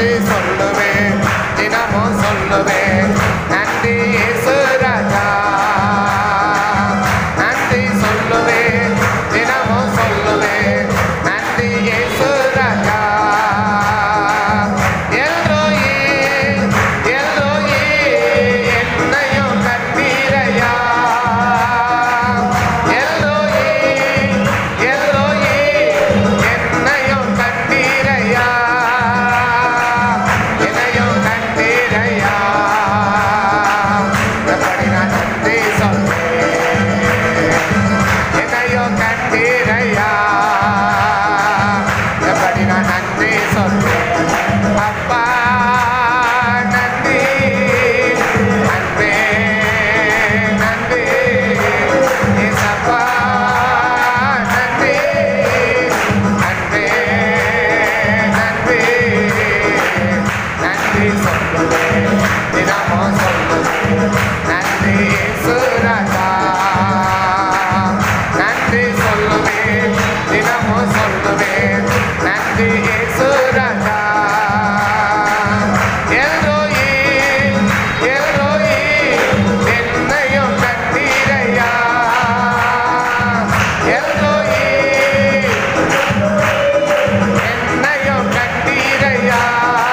நன்றி சொல்லுவேன் தினமும் சொல்லுவேன் நன்றி இயேசு ராஜா நன்றி சொல்லுவேன் தினமும் சொல்லுவேன் நன்றி இயேசு ராஜா எல்லோயே எல்லோயே என்னையும் கண்டீரையா எல்லோயே எல்லோயே என்னையும் கண்டீரையா என்னையும் கண்டீரையா எப்படி நான் நன்றி சொல்வேன் என்னையும் கண்டீரையா எப்படி நான் நன்றி சொல்வேன் அப்பா நன்றி அன்பே நன்றி ஏசப்பா நன்றி அன்பே நன்றி நன்றி சொல்லுவேன் தினமும் சொல்லுவேன் நன்றி சுராஜா நன்றி சொல்லுவேன் தினமும் சொல்லுவேன் நன்றி சுராஜா எல்லோயே எல்லோயே என்னையும் கண்டீரையா எல்லோயே என்னையும் கண்டீரையா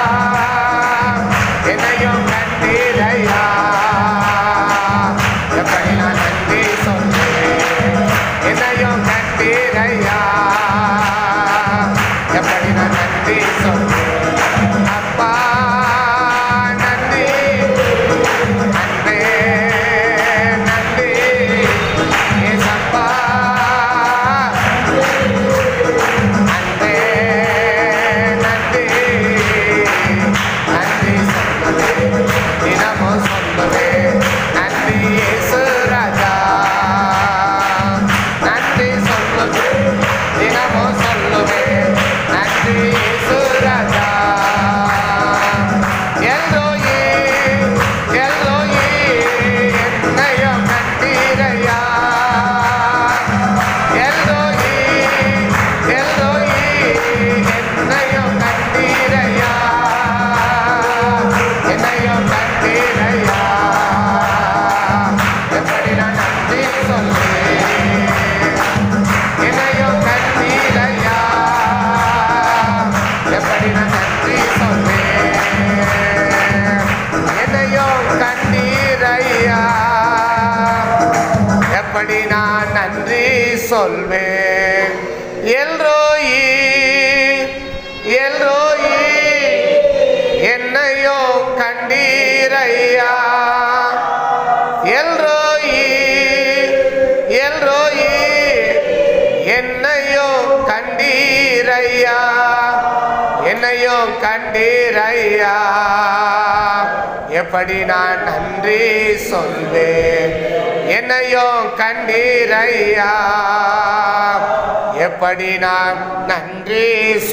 என்னையும் கண்டீரையா எப்படி நான் நன்றி சொல்வேன் என்னையும் கண்டீரையா எப்படி நான் நன்றி சொல்வேன் அப்பா நன்றி அன்பே நன்றி ஏசப்பா அன்பே நன்றி நன்றி சொல்லுவேன் தினமும் சொல்லுவேன் நன்றி இயேசு ராஜா நன்றி சொல்லுவேன் தினமும் சொல்லுவேன் நன்றி இயேசு ராஜா எல்லோயே எல்லோயே என்னையும் கண்டீரையா எல்லோயே எல்லோயே என்னையும் கண்டீரையா என்னையும் கண்டீரையா எப்படி நான் நன்றி சொல்வேன் என்னையும் கண்டீரையா எப்படி நான் நன்றி சொல்வேன் என்னையும் கண்டீரையா எப்படி நான் நன்றி சொல்வேன் எல்ரோயி எல்ரோயி என்னையும் கண்டீரையா எல்ரோயி எல்ரோயி என்னையும் கண்டீரையா என்னையும் கண்டீரையா எப்படி நான் நன்றி சொல்வேன் என்னையும் கண்டீரையா எப்படி நான் நன்றி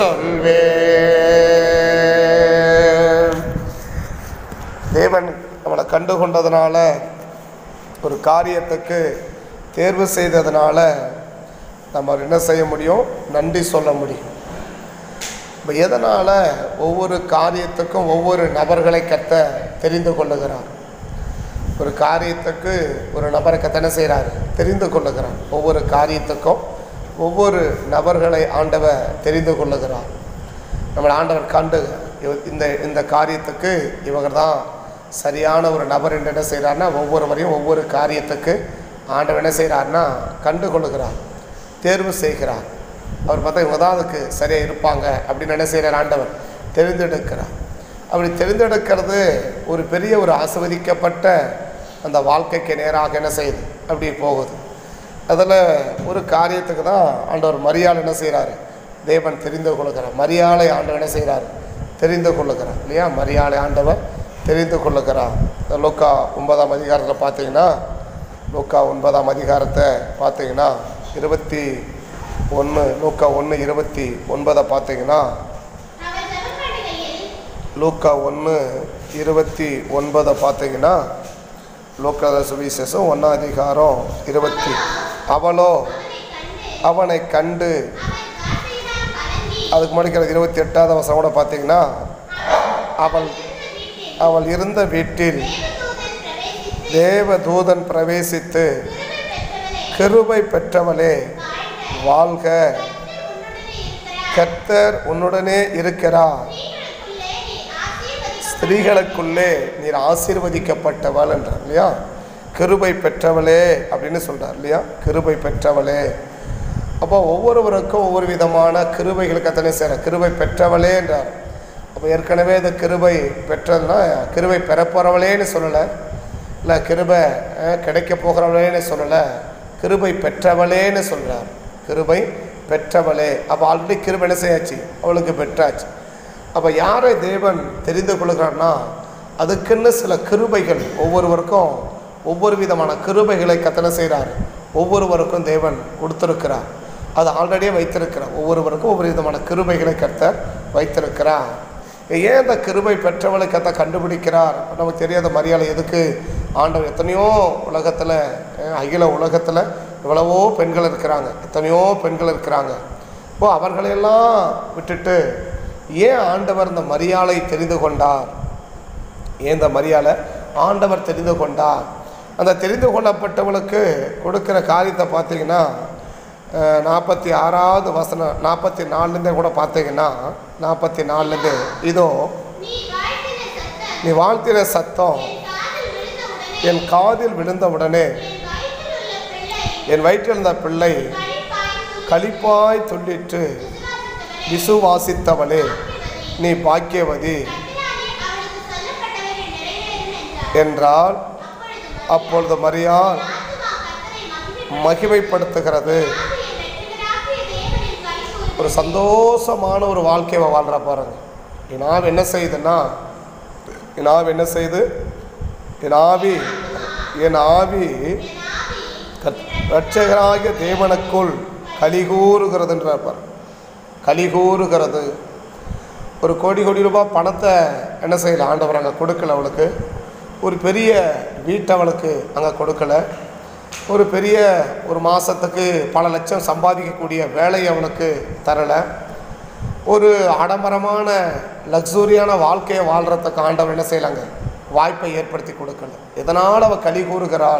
சொல்வேன் தேவன் நம்மளை கண்டு கொண்டதுனால ஒரு காரியத்துக்கு தேர்வு செய்ததுனால நம்ம என்ன செய்ய முடியும் நன்றி சொல்ல முடியும் இப்போ எதனால் ஒவ்வொரு காரியத்துக்கும் ஒவ்வொரு நபர்களை கத்த தெரிந்து கொள்ளுகிறார் ஒரு காரியத்துக்கு ஒரு நபரை கத்த என்ன செய்கிறார் தெரிந்து கொள்ளுகிறார் ஒவ்வொரு காரியத்துக்கும் ஒவ்வொரு நபர்களை ஆண்டவர் தெரிந்து கொள்ளுகிறார் நம்மளை ஆண்டவர் கண்டு இவ- இந்த இந்த காரியத்துக்கு இவங்க தான் சரியான ஒரு நபர் என்று என்ன செய்கிறார்னா ஒவ்வொருவரையும் ஒவ்வொரு காரியத்துக்கு ஆண்டவர் என்ன செய்கிறார்னா கண்டு கொள்ளுகிறார் தேர்வு செய்கிறார் அவர் பார்த்தா இவங்க தான் அதுக்கு சரியாக இருப்பாங்க அப்படின்னு என்ன செய்கிறார் ஆண்டவர் தெரிந்தெடுக்கிறார் அப்படி தெரிந்தெடுக்கிறது ஒரு பெரிய ஒரு ஆசிர்வதிக்கப்பட்ட அந்த வாழ்க்கைக்கு நேராக என்ன செய்யுது அப்படி போகுது அதில் ஒரு காரியத்துக்கு தான் ஆண்டவர் மரியாள் என்ன செய்கிறாரு தேவன் தெரிந்து கொள்ளுகிறார் மரியாளை ஆண்டவர் என்ன செய்கிறார் தெரிந்து கொள்ளுகிறார் இல்லையா மரியாளை ஆண்டவர் தெரிந்து கொள்ளுகிறார் இந்த லூக்கா ஒன்பதாம் அதிகாரத்தில் பார்த்தீங்கன்னா லூக்கா ஒன்பதாம் அதிகாரத்தை பார்த்தீங்கன்னா இருபத்தி ஒன்று லூக்கா ஒன்று இருபத்தி ஒன்பதை பார்த்தீங்கன்னா அவர் ஜெபம் பண்ணுகையில் லூக்கா ஒன்று இருபத்தி ஒன்பதை பார்த்தீங்கன்னா லூக்கா சுவிசேஷம் ஒன்றாம் அதிகாரம் இருபத்தி அவளோ அவனை கண்டு அவனை கண்டு அவன் காற்றினால் கலங்கி அதுக்கு முன்னாடி இருபத்தி எட்டாவது வசனம் கூட பார்த்தீங்கன்னா அவன் அவள் அவள் இருந்த வீட்டில் தேவதூதன் பிரவேசித்து தேவதூதன் பிரவேசித்து கிருபை பெற்றவளே, கிருபை பெற்றவளே வாழ்க. வாழ்க கர்த்தர் உன்னுடனே இருக்கிறார். கர்த்தர் உன்னுடனே இருக்கிறார் ஸ்திரீகளுக்குள்ளே நீர் ஆசீர்வதிக்கப்பட்டவள் என்றார் இல்லையா கிருபை பெற்றவளே அப்படின்னு சொல்றார் இல்லையா கிருபை பெற்றவளே அப்போ ஒவ்வொருவருக்கும் ஒவ்வொரு விதமான கிருபைகள் கத்தனை சேர கிருபை பெற்றவளே என்றார் அப்போ ஏற்கனவே இந்த கிருபை பெற்றதுன்னா கிருபை பெறப்போறவளேன்னு சொல்லலை இல்லை கிருபை அஹ், கிடைக்க போகிறவளேன்னு சொல்லலை கிருபை பெற்றவளேன்னு சொல்கிறார் கிருபை பெற்றவளே அப்போ ஆல்ரெடி கிருபை என்ன செய்யாச்சு அவளுக்கு பெற்றாச்சு அப்போ யாரை தேவன் தெரிந்து கொள்கிறார்னா அதுக்குன்னு சில கிருபைகள் ஒவ்வொருவருக்கும் ஒவ்வொரு விதமான கிருபைகளை கத்தனை செய்கிறார் ஒவ்வொருவருக்கும் தேவன் கொடுத்துருக்கிறார் அது ஆல்ரெடியே வைத்திருக்கிறார் ஒவ்வொருவருக்கும் ஒவ்வொரு விதமான கிருபைகளை கர்த்தர் வைத்திருக்கிறார் ஏன் இந்த கிருபை பெற்றவளை கத்த கண்டுபிடிக்கிறார் நமக்கு தெரியாத மரியாதை எதுக்கு ஆண்டவர் எத்தனையோ உலகத்தில் அகில உலகத்தில் எவ்வளவோ பெண்கள் இருக்கிறாங்க எத்தனையோ பெண்கள் இருக்கிறாங்க இப்போ அவர்களையெல்லாம் விட்டுட்டு ஏன் ஆண்டவர் இந்த மரியாதை தெரிந்து கொண்டார் ஏன் இந்த மரியாதை ஆண்டவர் தெரிந்து கொண்டார் அந்த தெரிந்து கொள்ளப்பட்டவளுக்கு கொடுக்குற காரியத்தை பார்த்தீங்கன்னா நாற்பத்தி ஆறாவது வசனம் நாற்பத்தி நாலுலேருந்தே கூட பார்த்தீங்கன்னா நாற்பத்தி நாலுலேருந்து இதோ நீ வாழ்த்தின சத்தம் நீ வாழ்த்தின சத்தம் என் காதில் விழுந்த உடனே என் காதில் விழுந்த உடனே என் வயிற்றில் உள்ள பிள்ளை என் வயிற்றில் இருந்த பிள்ளை களிப்பாய் களிப்பாய் துள்ளி துள்ளிட்டு விசுவாசித்தவளே, விசுவாசித்தவளே பாக்கியவதி, நீ பாக்கியவதி கர்த்தராலே அவளுக்கு சொல்லப்பட்டவைகள் நிறைவேறும் என்றார். என்றால் அப்பொழுது அப்பொழுது மரியாள் ஆத்துமா கர்த்தரை மகிமைப்படுத்தி, மகிமைப்படுத்துகிறது ஆவியின் இரட்சகராகிய தேவனின் களிகூர்ந்து, ஒரு சந்தோஷமான ஒரு வாழ்க்கையை வாழ்கிற பாருங்க என் ஆவி என்ன செய்யுதுன்னா என் ஆவி என்ன செய்யுது என் ஆவி என் ஆவி கத்- இரட்சகராகிய தேவனுக்குள் கலிகூறுகிறதுன்றார் பாரு கலிகூறுகிறது ஒரு கோடி கோடி ரூபாய் பணத்தை என்ன செய்யல ஆண்டவர் அங்கே கொடுக்கல அவளுக்கு ஒரு பெரிய வீட்டை அவளுக்கு அங்கே கொடுக்கல ஒரு பெரிய ஒரு மாதத்துக்கு பல லட்சம் சம்பாதிக்கக்கூடிய வேலையை அவனுக்கு தரலை ஒரு ஆடம்பரமான லக்ஸூரியான வாழ்க்கையை வாழ்கிறதுக்கு ஆண்டவர் என்ன செய்யலாங்க வாய்ப்பை ஏற்படுத்தி கொடுக்கல எதனால் அவள் களி கூறுகிறாள்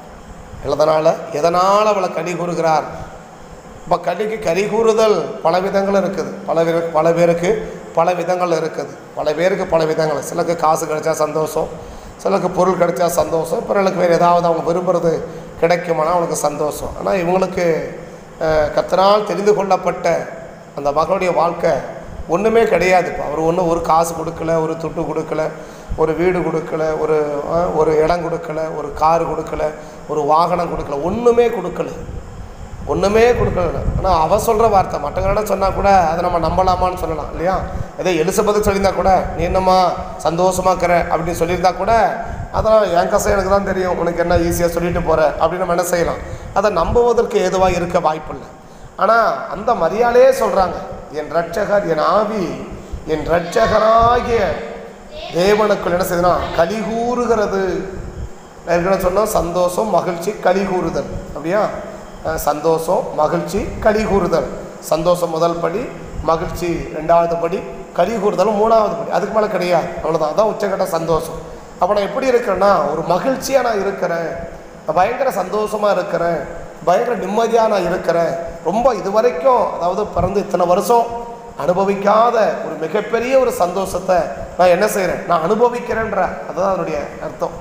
எதனால் எதனால் அவளை களி கூறுகிறார் இப்போ கலிக்கு கறி கூறுதல் பல விதங்கள் இருக்குது பல பேருக்கு பல பேருக்கு பல விதங்கள் இருக்குது பல பேருக்கு பல விதங்கள் சிலருக்கு காசு கிடைச்சா சந்தோஷம் சிலருக்கு பொருள் கிடைச்சா சந்தோஷம் பிறருக்கு வேறு ஏதாவது அவங்க விரும்புகிறது கிடைக்குமானா அவனுக்கு சந்தோஷம் ஆனால் இவங்களுக்கு அஹ், கர்த்தரால் தெரிந்து கொள்ளப்பட்ட அந்த மகளுடைய வாழ்க்கை ஒன்றுமே கிடையாது இப்போ அவர் ஒன்றும் ஒரு காசு கொடுக்கல ஒரு துட்டு கொடுக்கல ஒரு வீடு கொடுக்கல ஒரு அஹ், ஒரு இடம் கொடுக்கல ஒரு கார் கொடுக்கல ஒரு வாகனம் கொடுக்கல ஒன்றுமே கொடுக்கல ஒன்றுமே கொடுக்கல ஆனால் அவ சொல்கிற வார்த்தை மற்றவங்களிடம் சொன்னால் கூட அதை நம்ம நம்பலாமான்னு சொல்லலாம் இல்லையா ஏதோ எலிசபெத் சொல்லியிருந்தா கூட நீ என்னம்மா சந்தோஷமா இருக்கிற அப்படின்னு சொல்லியிருந்தா கூட அதெல்லாம் என் கசம் எனக்கு தான் தெரியும் உனக்கு என்ன ஈஸியாக சொல்லிட்டு போகிற அப்படின்னு நம்ம என்ன செய்யலாம் அதை நம்புவதற்கு ஏதுவாக இருக்க வாய்ப்பில்லை ஆனால் அந்த மரியாதையே சொல்கிறாங்க என் ரட்சகர் என் ஆவி என் ரட்சகராகிய தேவனுக்குள் என்ன செய்யுதுன்னா கலிகூறுகிறது ஏற்கனவே சொன்னோம் சந்தோஷம் மகிழ்ச்சி களி கூறுதல் அப்படியா அஹ் சந்தோஷம் மகிழ்ச்சி களி கூறுதல் சந்தோஷம் முதல் படி மகிழ்ச்சி ரெண்டாவது படி களி கூறுதல் மூணாவது படி அதுக்கு மேலே கிடையாது அவ்வளோதான் அதான் உச்சக்கட்ட சந்தோஷம் அப்போ நான் எப்படி இருக்கிறேன்னா ஒரு மகிழ்ச்சியாக நான் இருக்கிறேன் நான் பயங்கர சந்தோஷமாக இருக்கிறேன் பயங்கர நிம்மதியாக நான் இருக்கிறேன் ரொம்ப இது வரைக்கும் அதாவது பிறந்து இத்தனை வருஷம் அனுபவிக்காத ஒரு மிகப்பெரிய ஒரு சந்தோஷத்தை நான் என்ன செய்கிறேன் நான் அனுபவிக்கிறேன்ற அதுதான் அதனுடைய அர்த்தம்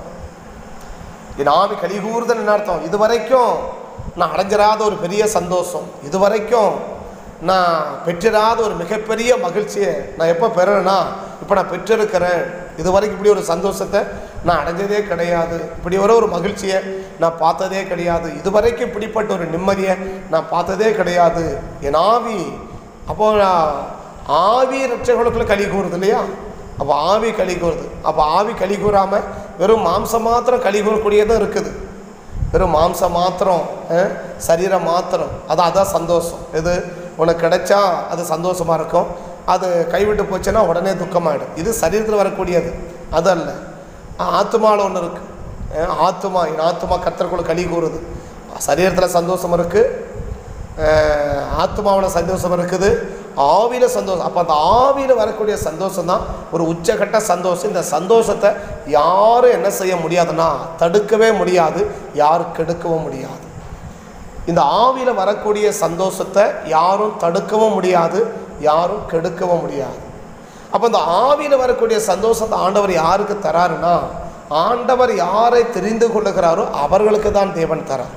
என் ஆவி கலிகூறுதல் என்ன அர்த்தம் இது வரைக்கும் நான் அடைஞ்சிராத ஒரு பெரிய சந்தோஷம் இது வரைக்கும் நான் பெற்றிராத ஒரு மிகப்பெரிய மகிழ்ச்சியை நான் எப்போ பெறேன்னா இப்போ நான் பெற்றிருக்கிறேன் இது வரைக்கும் இப்படி ஒரு சந்தோஷத்தை நான் அடைஞ்சதே கிடையாது இப்படி ஒரு ஒரு மகிழ்ச்சியை நான் பார்த்ததே கிடையாது இது வரைக்கும் இப்படிப்பட்ட ஒரு நிம்மதியை நான் பார்த்ததே கிடையாது என் ஆவி அப்போ நான் ஆவி ரட்சகளுக்குள்ள களி கூறுது இல்லையா அப்போ ஆவி களி கூறுது அப்போ ஆவி களி கூறாமல் வெறும் மாம்சம் மாத்திரம் களி கூறக்கூடியதும் இருக்குது வெறும் மாம்சம் மாத்திரம் அஹ், சரீரம் மாத்திரம் அதான் அதான் சந்தோஷம் இது உனக்கு கிடைச்சா அது சந்தோஷமாக இருக்கும் அது கைவிட்டு போச்சுன்னா உடனே துக்கமாயிடும் இது சரீரத்தில் வரக்கூடியது அது அல்ல ஆத்மாவில் ஒன்று இருக்குது ஆத்மா என் ஆத்மா கத்தருக்குள்ள களி கூறுது சரீரத்தில் சந்தோஷம் இருக்குது ஆத்மாவில் சந்தோஷம் இருக்குது ஆவியில் சந்தோஷம் அப்போ அந்த ஆவியில் வரக்கூடிய சந்தோஷம் தான் ஒரு உச்சகட்ட சந்தோஷம் இந்த சந்தோஷத்தை யாரும் என்ன செய்ய முடியாதுன்னா தடுக்கவே முடியாது யாரும் கெடுக்கவும் முடியாது இந்த ஆவியில் வரக்கூடிய சந்தோஷத்தை யாரும் தடுக்கவும் முடியாது யாரும் கெடுக்கவும் முடியாது அப்போ இந்த ஆவியில் வரக்கூடிய சந்தோஷத்தை ஆண்டவர் யாருக்கு தராருன்னா ஆண்டவர் யாரை தெரிந்து கொள்ளுகிறாரோ அவர்களுக்கு தான் தேவன் தரார்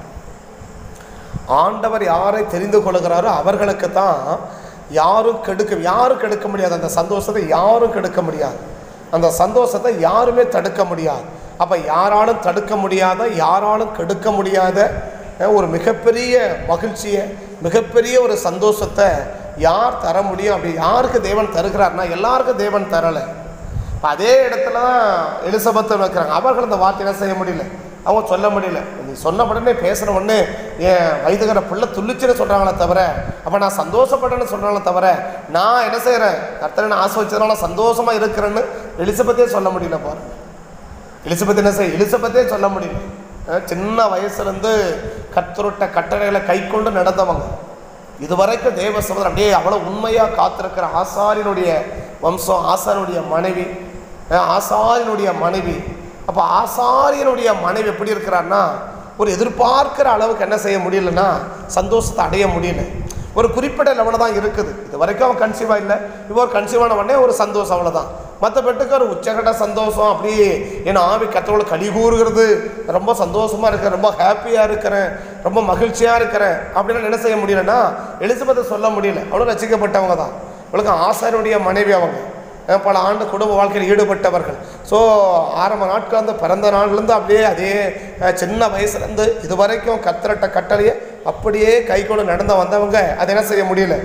ஆண்டவர் யாரை தெரிந்து கொள்ளுகிறாரோ அவர்களுக்கு தான் யாரும் கெடுக்க யாரும் கெடுக்க முடியாது அந்த சந்தோஷத்தை யாரும் கெடுக்க முடியாது அந்த சந்தோஷத்தை யாருமே தடுக்க முடியாது அப்போ யாராலும் தடுக்க முடியாத யாராலும் கெடுக்க முடியாத அஹ், ஒரு மிகப்பெரிய மகிழ்ச்சியை மிகப்பெரிய ஒரு சந்தோஷத்தை யார் தர முடியும் அப்படி யாருக்கு தேவன் தருகிறார்னா எல்லாருக்கும் தேவன் தரலை இப்போ அதே இடத்துல தான் எலிசபெத் வைக்கிறாங்க அவர்கள் அந்த வார்த்தை என்ன செய்ய முடியல அவங்க சொல்ல முடியல நீ சொன்ன உடனே பேசுன உடனே என் வயதுகிற பிள்ளை துள்ளிச்சுன்னு சொல்கிறாங்களே தவிர அப்போ நான் சந்தோஷப்பட்டேன்னு சொல்கிறாங்களே தவிர நான் என்ன செய்கிறேன் கர்த்தரை நான் ஆசை வச்சதுனால சந்தோஷமாக இருக்கிறேன்னு எலிசபெத்தே சொல்ல முடியல பாருங்க எலிசபெத் என்ன செய்ய எலிசபெத்தே சொல்ல முடியல அஹ் சின்ன வயசுலேருந்து கத்தருட்ட கட்டளைகளை கை கொண்டு நடந்தவங்க இதுவரைக்கும் தேவ சமுதிரம் அப்படியே அவ்வளோ உண்மையாக காத்திருக்கிற ஆசாரியனுடைய வம்சம் ஆசாரியனுடைய மனைவி அஹ் ஆசாரியனுடைய மனைவி அப்போ ஆசாரியனுடைய மனைவி எப்படி இருக்கிறான்னா ஒரு எதிர்பார்க்கிற அளவுக்கு என்ன செய்ய முடியலன்னா சந்தோஷத்தை அடைய முடியல ஒரு குறிப்பிட்ட லெவலில் தான் இருக்குது இது வரைக்கும் அவன் கன்சீவாக இல்லை இப்போ ஒரு கன்சீவான உடனே ஒரு சந்தோஷம் அவ்வளோதான் மற்றபட்டுக்கு ஒரு உச்சகட்ட சந்தோஷம் அப்படியே என் ஆவி கத்தோட களி கூறுகிறது ரொம்ப சந்தோஷமாக இருக்கிறேன் ரொம்ப ஹாப்பியாக இருக்கிறேன் ரொம்ப மகிழ்ச்சியாக இருக்கிறேன் அப்படின்னு என்ன செய்ய முடியலன்னா எலிசபெத்தை சொல்ல முடியல அவ்வளோ ரசிக்கப்பட்டவங்க தான் அவளுக்கு ஆசாரியனுடைய மனைவி அவங்க அஹ் பல ஆண்டு குடும்ப வாழ்க்கையில் ஈடுபட்டவர்கள் ஸோ ஆரம்ப நாட்கள் வந்து பிறந்த நாள்லேருந்து அப்படியே அதே அஹ், சின்ன வயசுலேருந்து இது வரைக்கும் கத்திரட்ட கட்டளையை அப்படியே கை கொண்டு நடந்து வந்தவங்க அதை என்ன செய்ய முடியல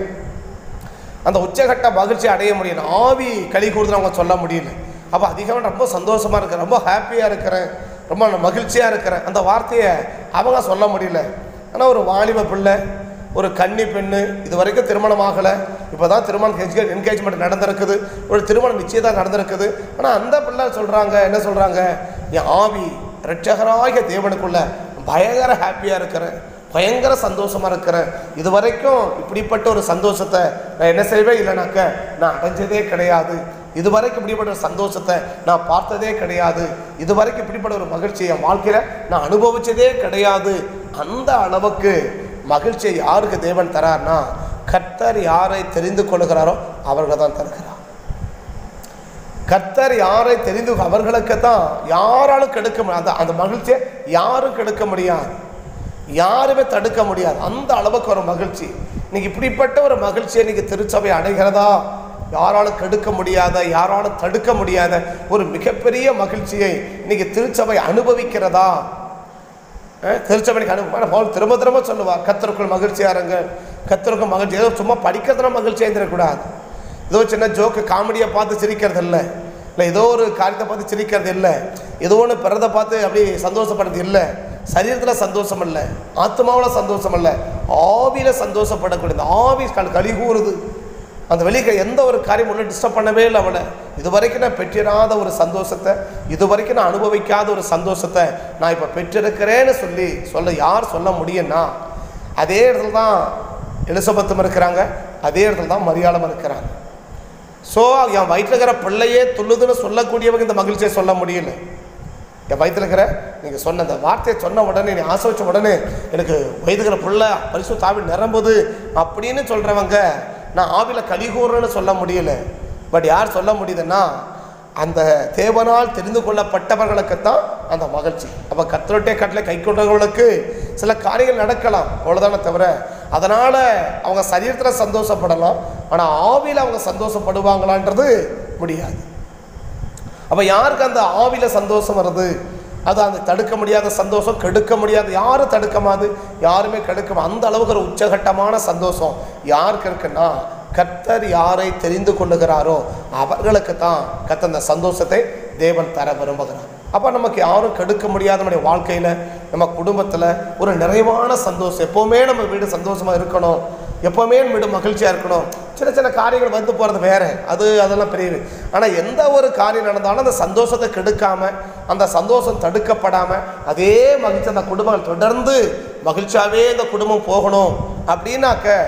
அந்த உச்சகட்ட மகிழ்ச்சி அடைய முடியல ஆவி களி கூடுதல் அவங்க சொல்ல முடியல அப்போ அதிகமாக ரொம்ப சந்தோஷமாக இருக்கிறேன் ரொம்ப ஹாப்பியாக இருக்கிறேன் ரொம்ப மகிழ்ச்சியாக இருக்கிறேன் அந்த வார்த்தையை அவங்க சொல்ல முடியல ஆனால் ஒரு வாலிப பிள்ளை ஒரு கன்னி பெண்ணு இது வரைக்கும் திருமணம் ஆகலை இப்போ தான் திருமணம் என்கேஜ்மெண்ட் நடந்திருக்குது ஒரு திருமணம் நிச்சயம் நடந்திருக்குது ஆனால் அந்த பிள்ளை சொல்கிறாங்க என்ன சொல்கிறாங்க என் ஆவி ரட்சகராகிய தேவனுக்குள்ள பயங்கர ஹாப்பியாக இருக்கிறேன் பயங்கர சந்தோஷமாக இருக்கிறேன் இது வரைக்கும் இப்படிப்பட்ட ஒரு சந்தோஷத்தை நான் என்ன செய்வே இல்லைனாக்க நான் அடைஞ்சதே கிடையாது இது வரைக்கும் இப்படிப்பட்ட ஒரு சந்தோஷத்தை நான் பார்த்ததே கிடையாது இது வரைக்கும் இப்படிப்பட்ட ஒரு மகிழ்ச்சி என் வாழ்க்கையில் நான் அனுபவிச்சதே கிடையாது அந்த அளவுக்கு மகிழ்ச்சியை யாருக்கு தேவன் தரார்னா கர்த்தர் யாரை தெரிந்து கொள்கிறாரோ அவர்கள் தான் தருகிறார் கர்த்தர் யாரை தெரிந்து அவர்களுக்கு தான் யாராலும் கெடுக்க முடியாது அந்த அந்த மகிழ்ச்சியை யாரும் கெடுக்க முடியாது யாருமே தடுக்க முடியாது அந்த அளவுக்கு ஒரு மகிழ்ச்சி இன்னைக்கு இப்படிப்பட்ட ஒரு மகிழ்ச்சியை இன்னைக்கு திருச்சபை அடைகிறதா யாராலும் கெடுக்க முடியாத யாராலும் தடுக்க முடியாத ஒரு மிகப்பெரிய மகிழ்ச்சியை இன்னைக்கு திருச்சபை அனுபவிக்கிறதா அஹ் திருச்சபைக்கு அனுபவம் பவுல் திரும்ப திரும்ப சொல்லுவார் கத்தருக்குள் மகிழ்ச்சியாக இருங்க கத்தருக்குள் மகிழ்ச்சி ஏதோ சும்மா படிக்கிறதுல மகிழ்ச்சி எழுந்திரக்கூடாது ஏதோ சின்ன ஜோக்கு காமெடியை பார்த்து சிரிக்கிறது இல்லை இல்லை ஏதோ ஒரு காரியத்தை பார்த்து சிரிக்கிறது இல்லை ஏதோ ஒன்று பிறதை பார்த்து அப்படி சந்தோஷப்படுறது இல்லை சரீரத்தில் சந்தோஷம் இல்லை ஆத்மாவில் சந்தோஷம் இல்லை ஆவியில் சந்தோஷப்படக்கூடிய இந்த ஆவி கள் கழி கூறுது அந்த வெளியே எந்த ஒரு காரியம் ஒன்றும் டிஸ்டர்ப் பண்ணவே இல்லை அவனை இது வரைக்கும் நான் பெற்றிராத ஒரு சந்தோஷத்தை இது வரைக்கும் நான் அனுபவிக்காத ஒரு சந்தோஷத்தை நான் இப்போ பெற்றிருக்கிறேன்னு சொல்லி சொல்ல யார் சொல்ல முடியும்னா அதே இடத்துல தான் எலிசபெத்தும் இருக்கிறாங்க அதே இடத்துல தான் மரியாளம் இருக்கிறாங்க ஸோ என் வயிற்றில் இருக்கிற பிள்ளையே துள்ளுதுன்னு சொல்லக்கூடியவங்க இந்த மகிழ்ச்சியை சொல்ல முடியல என் வயிற்றில் இருக்கிற நீங்கள் சொன்ன அந்த வார்த்தையை சொன்ன உடனே நீ ஆசை வச்ச உடனே எனக்கு வயதுகிற பிள்ளை பரிசு தாவி நிரம்புது அப்படின்னு சொல்கிறவங்க நான் ஆவில கலிகூறன்னு சொல்ல முடியல பட் யார் சொல்ல முடியுதுன்னா அந்த தேவனால் தெரிந்து கொள்ளப்பட்டவர்களுக்கு தான் அந்த மகிழ்ச்சி அப்போ கத்தரொட்டே கட்டில் கை கொண்டவர்களுக்கு சில காரியங்கள் நடக்கலாம் அவ்வளோதானே தவிர அதனால் அவங்க சரீரத்தில் சந்தோஷப்படலாம் ஆனால் ஆவியில் அவங்க சந்தோஷப்படுவாங்களான்றது முடியாது அப்போ யாருக்கு அந்த ஆவியில் சந்தோஷம் வருது அது அந்த தடுக்க முடியாத சந்தோஷம் கெடுக்க முடியாது யாரும் தடுக்கமாது யாருமே கெடுக்க அந்த அளவுக்கு ஒரு உச்சகட்டமான சந்தோஷம் யாருக்கு இருக்குன்னா கர்த்தர் யாரை தெரிந்து கொள்ளுகிறாரோ அவர்களுக்கு தான் கர்த்தர் அந்த சந்தோஷத்தை தேவன் தர விரும்புகிறார் அப்போ நமக்கு யாரும் கெடுக்க முடியாத நம்முடைய வாழ்க்கையில் நம்ம குடும்பத்தில் ஒரு நிறைவான சந்தோஷம் எப்போவுமே நம்ம வீடு சந்தோஷமாக இருக்கணும் எப்போவுமே நம்ம வீடு மகிழ்ச்சியாக இருக்கணும் சின்ன சின்ன காரியங்கள் வந்து போகிறது வேற அது அதெல்லாம் பெரியது ஆனால் எந்த ஒரு காரியம் நடந்தாலும் அந்த சந்தோஷத்தை கெடுக்காம அந்த சந்தோஷம் தடுக்கப்படாமல் அதே மகிழ்ச்சி அந்த குடும்பங்கள் தொடர்ந்து மகிழ்ச்சியாகவே இந்த குடும்பம் போகணும் அப்படின்னாக்க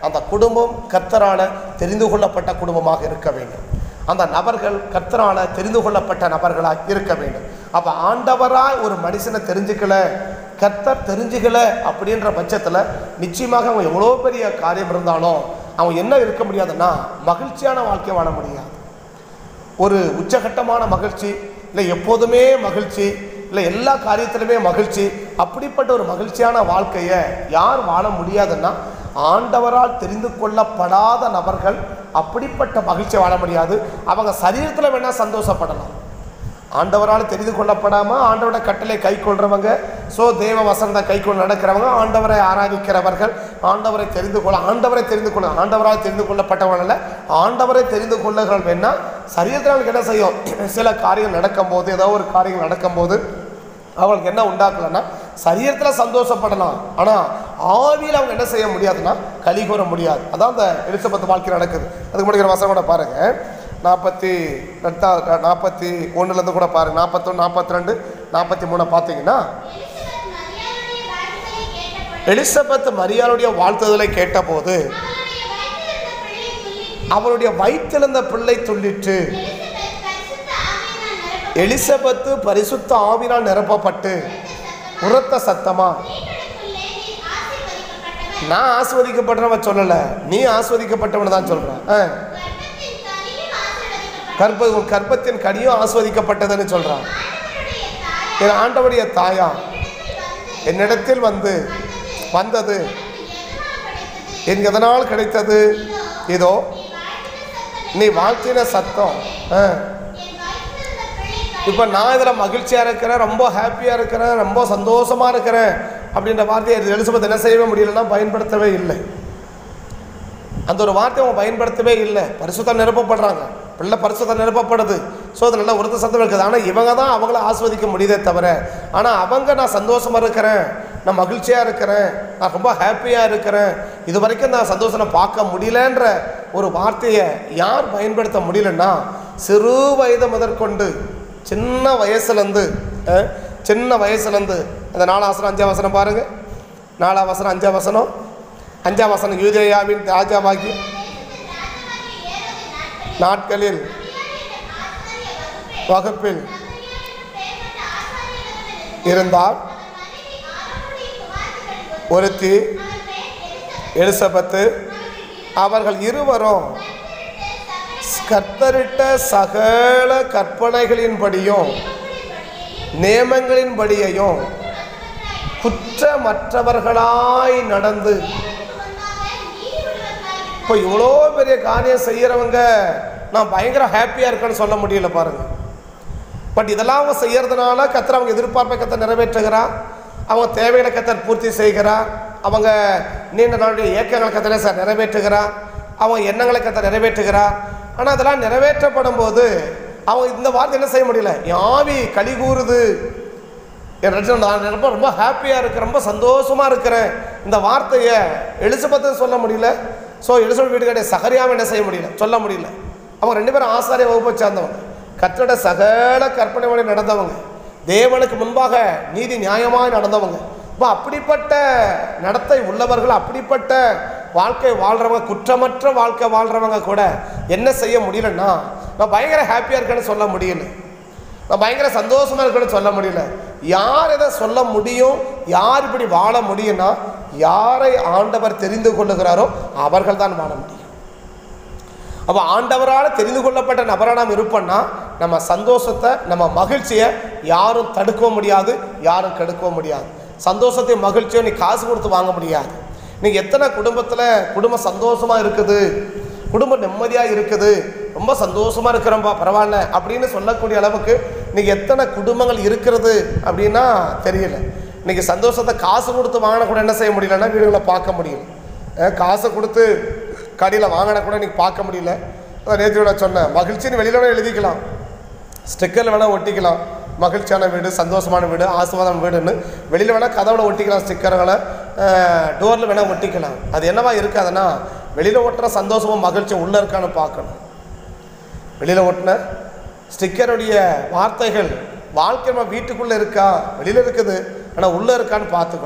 அந்த குடும்பம் கர்த்தரால தெரிந்து கொள்ளப்பட்ட குடும்பமாக இருக்க வேண்டும் அந்த நபர்கள் கர்த்தரால தெரிந்து கொள்ளப்பட்ட நபர்களாக இருக்க வேண்டும் அப்போ ஆண்டவராய் ஒரு மனுஷனை தெரிஞ்சுக்கல கர்த்தர் தெரிஞ்சுக்கல அப்படின்ற பட்சத்தில் நிச்சயமாக அவன் எவ்வளோ பெரிய காரியம் இருந்தாலும் அவன் என்ன இருக்க முடியாதுன்னா மகிழ்ச்சியான வாழ்க்கை வாழ முடியாது ஒரு உச்சகட்டமான மகிழ்ச்சி இல்லை எப்போதுமே மகிழ்ச்சி இல்லை எல்லா காரியத்திலுமே மகிழ்ச்சி அப்படிப்பட்ட ஒரு மகிழ்ச்சியான வாழ்க்கையை யார் வாழ முடியாதுன்னா ஆண்டவரால் தெரிந்து கொள்ளப்படாத நபர்கள் அப்படிப்பட்ட மகிழ்ச்சியை வாழ முடியாது அவங்க சரீரத்தில் வேணால் சந்தோஷப்படலாம் ஆண்டவரால் தெரிந்து கொள்ளப்படாமல் ஆண்டவரோட கட்டளை கை கொள்றவங்க ஸோ தேவ வசனத்தை கை கொண்டு நடக்கிறவங்க ஆண்டவரை ஆராதிக்கிறவர்கள் ஆண்டவரை தெரிந்து கொள்ள ஆண்டவரை தெரிந்து கொள்ள ஆண்டவரால் தெரிந்து கொள்ளப்பட்டவர்கள் அல்ல ஆண்டவரை தெரிந்து கொள்ளுகள் வேணா சரீரத்தினால் என்ன செய்யும் சில காரியங்கள் நடக்கும்போது ஏதோ ஒரு காரியங்கள் நடக்கும்போது அவங்களுக்கு என்ன உண்டாக்கலன்னா சரீரத்தில் சந்தோஷப்படலாம் ஆனால் ஆவியில் அவங்க என்ன செய்ய முடியாதுன்னா களி கூற முடியாது அதான் அந்த எலிசபெத் வாழ்க்கை நடக்குது அதுக்கு முடிக்கிற வசனம் கூட பாருங்கள் நாற்பத்தி ரெண்டா நாற்பத்தி ஒன்றுலேருந்து கூட பாருங்கள் நாற்பத்தொன்று நாற்பத்தி ரெண்டு நாற்பத்தி மூணு பார்த்தீங்கன்னா எலிசபெத் மரியாளுடைய வாழ்த்துதலை எலிசபெத் மரியாளுடைய வாழ்த்துதலை கேட்டபோது கேட்டபோது அவளுடைய வயிற்றிலிருந்த பிள்ளை அவளுடைய துள்ளி வயிற்றிலிருந்த பிள்ளை துள்ளிட்டு எலிசபெத் பரிசுத்த ஆவியினால் நிரப்பப்பட்டு எலிசபெத்து பரிசுத்த ஆவினால் நிரப்பப்பட்டு உரத்த சத்தமா வீட்டெடுக்குள்ளே நீ ஆசீர்வதிக்கப்பட்டவள் நான் ஆஸ்வதிக்கப்பட்டவன் சொல்லலை நீ ஆஸ்வதிக்கப்பட்டவன் தான் சொல்கிறேன் ஆ கர்ப்பத்தின் கனியும் ஆசீர்வதிக்கப்பட்டவள் கர்ப்ப உன் கர்ப்பத்தின் கனியும் ஆஸ்வதிக்கப்பட்டதுன்னு சொல்கிறான் ஆண்டவருடைய தாயார் என் ஆண்டவருடைய தாயா என்னிடத்தில் வந்து என்னிடத்தில் வந்து வந்தது எனக்கு எதனால் கிடைத்தது எனக்கு எதனால் கிடைத்தது இதோ நீ வாழ்த்தின சத்தம் நீ வாழ்த்தின சத்தம் ஆ என் வயிற்றிலிருந்த பிள்ளை இப்போ நான் இதில் மகிழ்ச்சியாக இருக்கிறேன் ரொம்ப ஹாப்பியாக இருக்கிறேன் ரொம்ப சந்தோஷமாக இருக்கிறேன் அப்படின்ற வார்த்தையை எலிசபெத் என்ன செய்யவே முடியலன்னா பயன்படுத்தவே இல்லை அந்த ஒரு வார்த்தையை அவங்க பயன்படுத்தவே இல்லை பரிசுத்தம் நிரப்பப்படுறாங்க பிள்ளை பரிசுத்தம் நிரப்பப்படுது ஸோ அது நல்ல உறுத்த சத்தம் இருக்குது ஆனால் இவங்க தான் அவங்கள ஆஸ்வதிக்க முடியுதே தவிர ஆனால் அவங்க நான் சந்தோஷமாக இருக்கிறேன் நான் மகிழ்ச்சியாக இருக்கிறேன் நான் ரொம்ப ஹாப்பியாக இருக்கிறேன் இது வரைக்கும் நான் சந்தோஷத்தை பார்க்க முடியலன்ற ஒரு வார்த்தையை யார் பயன்படுத்த முடியலன்னா சிறு வயது முதற்கொண்டு சின்ன வயசுலேருந்து அஹ், சின்ன வயசுலேருந்து அந்த நாலாம் வசனம் அஞ்சாம் வசனம் பாருங்கள் நாலாம் வசனம் அஞ்சாம் வசனம் அஞ்சாம் வசனம் யூதேயாவின் ராஜாவாகி நாட்களில் வகுப்பில் இருந்தால் ஒருத்தி எலிசபெத்து அவர்கள் இருவரும் கர்த்தரிட்ட சகல கற்பனைகளின்படியும் நியமங்களின்படியையும் குற்றமற்றவர்களாய் நடந்து இப்போ இவ்வளோ பெரிய காரியம் செய்கிறவங்க நான் பயங்கர ஹாப்பியாக இருக்கேன்னு சொல்ல முடியல பாருங்க பட் இதெல்லாம் அவங்க செய்யறதுனால கத்தர் அவங்க எதிர்பார்ப்பை கத்தை நிறைவேற்றுகிறா அவங்க தேவைகளை கத்தர் பூர்த்தி செய்கிறா அவங்க நீண்ட நாளுடைய இயக்கங்களை கத்தனை சார் நிறைவேற்றுகிறா அவங்க எண்ணங்களை கத்த நிறைவேற்றுகிறா ஆனால் அதெல்லாம் நிறைவேற்றப்படும் போது அவங்க இந்த வார்த்தை என்ன செய்ய முடியல என் ஆவி களி கூறுது என் ரட்சகன் நான் ரொம்ப ரொம்ப ஹாப்பியாக இருக்கிறேன் ரொம்ப சந்தோஷமாக இருக்கிறேன் இந்த வார்த்தையை எலிசபெத்து சொல்ல முடியல ஸோ எலிசபெத் வீட்டுக்காடைய சகரியாவை என்ன செய்ய முடியல சொல்ல முடியல அவங்க ரெண்டு பேரும் ஆசாரிய வகுப்பை சார்ந்தவங்க கற்றட சகல கற்பனை வழி நடந்தவங்க தேவனுக்கு முன்பாக நீதி நியாயமாக நடந்தவங்க இப்போ அப்படிப்பட்ட நடத்தை உள்ளவர்கள் அப்படிப்பட்ட வாழ்க்கை வாழ்கிறவங்க குற்றமற்ற வாழ்க்கை வாழ்கிறவங்க கூட என்ன செய்ய முடியலன்னா நான் பயங்கர ஹாப்பியாக இருக்கேன்னு சொல்ல முடியல நான் பயங்கர சந்தோஷமா இருக்குன்னு சொல்ல முடியல யார் இதை சொல்ல முடியும் யார் இப்படி வாழ முடியும்னா யாரை ஆண்டவர் தெரிந்து கொள்ளுகிறாரோ அவர்கள் தான் வாழ முடியும் அப்போ ஆண்டவரால் தெரிந்து கொள்ளப்பட்ட நபராக நாம் இருப்போம்னா நம்ம சந்தோஷத்தை நம்ம மகிழ்ச்சியை யாரும் தடுக்கவும் முடியாது யாரும் கெடுக்கவும் முடியாது சந்தோஷத்தை மகிழ்ச்சியும் நீ காசு கொடுத்து வாங்க முடியாது நீங்கள் எத்தனை குடும்பத்தில் குடும்பம் சந்தோஷமாக இருக்குது குடும்பம் நிம்மதியாக இருக்குது ரொம்ப சந்தோஷமாக இருக்கிறோம்பா பரவாயில்ல அப்படின்னு சொல்லக்கூடிய அளவுக்கு இன்னைக்கு எத்தனை குடும்பங்கள் இருக்கிறது அப்படின்னா தெரியல இன்னைக்கு சந்தோஷத்தை காசு கொடுத்து வாங்கின கூட என்ன செய்ய முடியலன்னா வீடுகளை பார்க்க முடியல அஹ் காசை கொடுத்து கடையில் வாங்கின கூட இன்னைக்கு பார்க்க முடியல அதான் நேற்று நான் சொன்னேன் மகிழ்ச்சின்னு வெளியில வேணா எழுதிக்கலாம் ஸ்டிக்கரில் வேணால் ஒட்டிக்கலாம் மகிழ்ச்சியான வீடு சந்தோஷமான வீடு ஆசீர்வாதம் வீடுன்னு வெளியில் வேணால் கதவுல ஒட்டிக்கலாம் ஸ்டிக்கர்களை டோரில் வேணால் ஒட்டிக்கலாம் அது என்னவா இருக்காதுன்னா வெளியில் ஒட்டுற சந்தோஷமும் மகிழ்ச்சியும் உள்ளே இருக்கான்னு பார்க்கணும் வெளியில் ஒட்டின ஸ்டிக்கருடைய வார்த்தைகள் வாழ்க்கை நம்ம வீட்டுக்குள்ளே இருக்கா வெளியில் இருக்குது ஆனால் உள்ளே இருக்கான்னு பார்த்துக்கணும்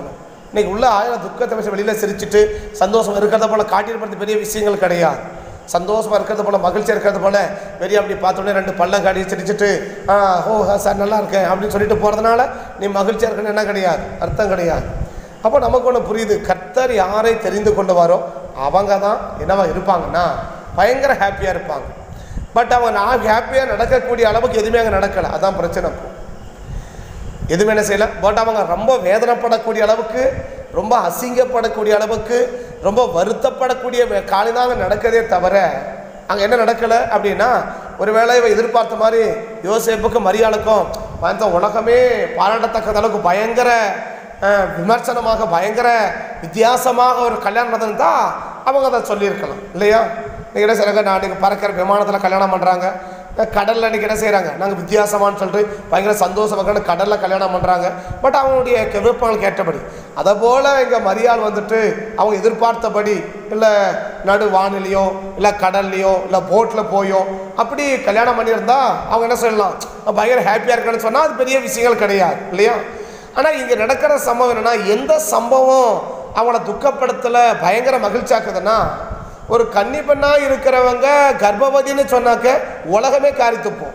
இன்னைக்கு உள்ள ஆயிரம் துக்கத்தை வச்சு வெளியில் சிரிச்சிட்டு சந்தோஷம் இருக்கிறத போல காட்டியிருப்பது பெரிய விஷயங்கள் கிடையாது சந்தோஷமா இருக்கிறது போல மகிழ்ச்சியாக இருக்கிறது போல வெளியே அப்படி பார்த்தோன்னே ரெண்டு பல்லம் காடி சிரிச்சிட்டு ஆ ஓ சார் நல்லா இருக்கேன் அப்படின்னு சொல்லிட்டு போகிறதுனால நீ மகிழ்ச்சியாக இருக்கன்னு என்ன கிடையாது அர்த்தம் கிடையாது அப்போ நமக்கு ஒன்று புரியுது கர்த்தர் யாரை தெரிந்து கொண்டு வரோ அவங்க தான் என்னவா இருப்பாங்கன்னா பயங்கர ஹாப்பியாக இருப்பாங்க பட் அவங்க நான் ஹாப்பியாக நடக்கக்கூடிய அளவுக்கு எதுவுமே அங்கே நடக்கலை அதான் பிரச்சனை இப்போ எதுவுமே என்ன செய்யல பட் அவங்க ரொம்ப வேதனைப்படக்கூடிய அளவுக்கு ரொம்ப அசிங்கப்படக்கூடிய அளவுக்கு ரொம்ப வருத்தப்படக்கூடிய வே- காரியமாக நடக்கதே தவிர அங்கே என்ன நடக்கலை அப்படின்னா ஒருவேளை இவ எதிர்பார்த்த மாதிரி யோசேப்புக்கும் மரியாளுக்கும் அந்த உலகமே பாராட்டத்தக்கத அளவுக்கு பயங்கர அஹ், விமர்சனமாக பயங்கர வித்தியாசமாக ஒரு கல்யாணம் நடந்திருந்தா அவங்க அதை சொல்லியிருக்கலாம் இல்லையா நீங்கள் என்ன செய்கிறாங்க நான் இன்னைக்கு பறக்கிற விமானத்தில் கல்யாணம் பண்ணுறாங்க கடலில் இன்றைக்கி என்ன செய்கிறாங்க நாங்கள் வித்தியாசமான்னு சொல்லிட்டு பயங்கர சந்தோஷமாக கடலில் கல்யாணம் பண்ணுறாங்க பட் அவங்களுடைய கே- விருப்பங்களுக்கு ஏற்றபடி அதை போல் இங்கே மரியாள் வந்துட்டு அவங்க எதிர்பார்த்தபடி இல்லை நடு வானிலையோ இல்லை கடல்லையோ இல்லை போட்டில் போயோ அப்படி கல்யாணம் பண்ணியிருந்தா அவங்க என்ன சொல்லலாம் பயங்கர ஹாப்பியாக இருக்கணும்னு சொன்னால் அது பெரிய விஷயங்கள் கிடையாது இல்லையா ஆனால் இங்கே நடக்கிற சம்பவம் என்னென்னா எந்த சம்பவம் அவங்கள துக்கப்படுத்தலை பயங்கர மகிழ்ச்சியாக்குதுன்னா ஒரு கன்னி பெண்ணா இருக்கிறவங்க கர்ப்பவதின்னு சொன்னாக்க உலகமே காரி துப்போம்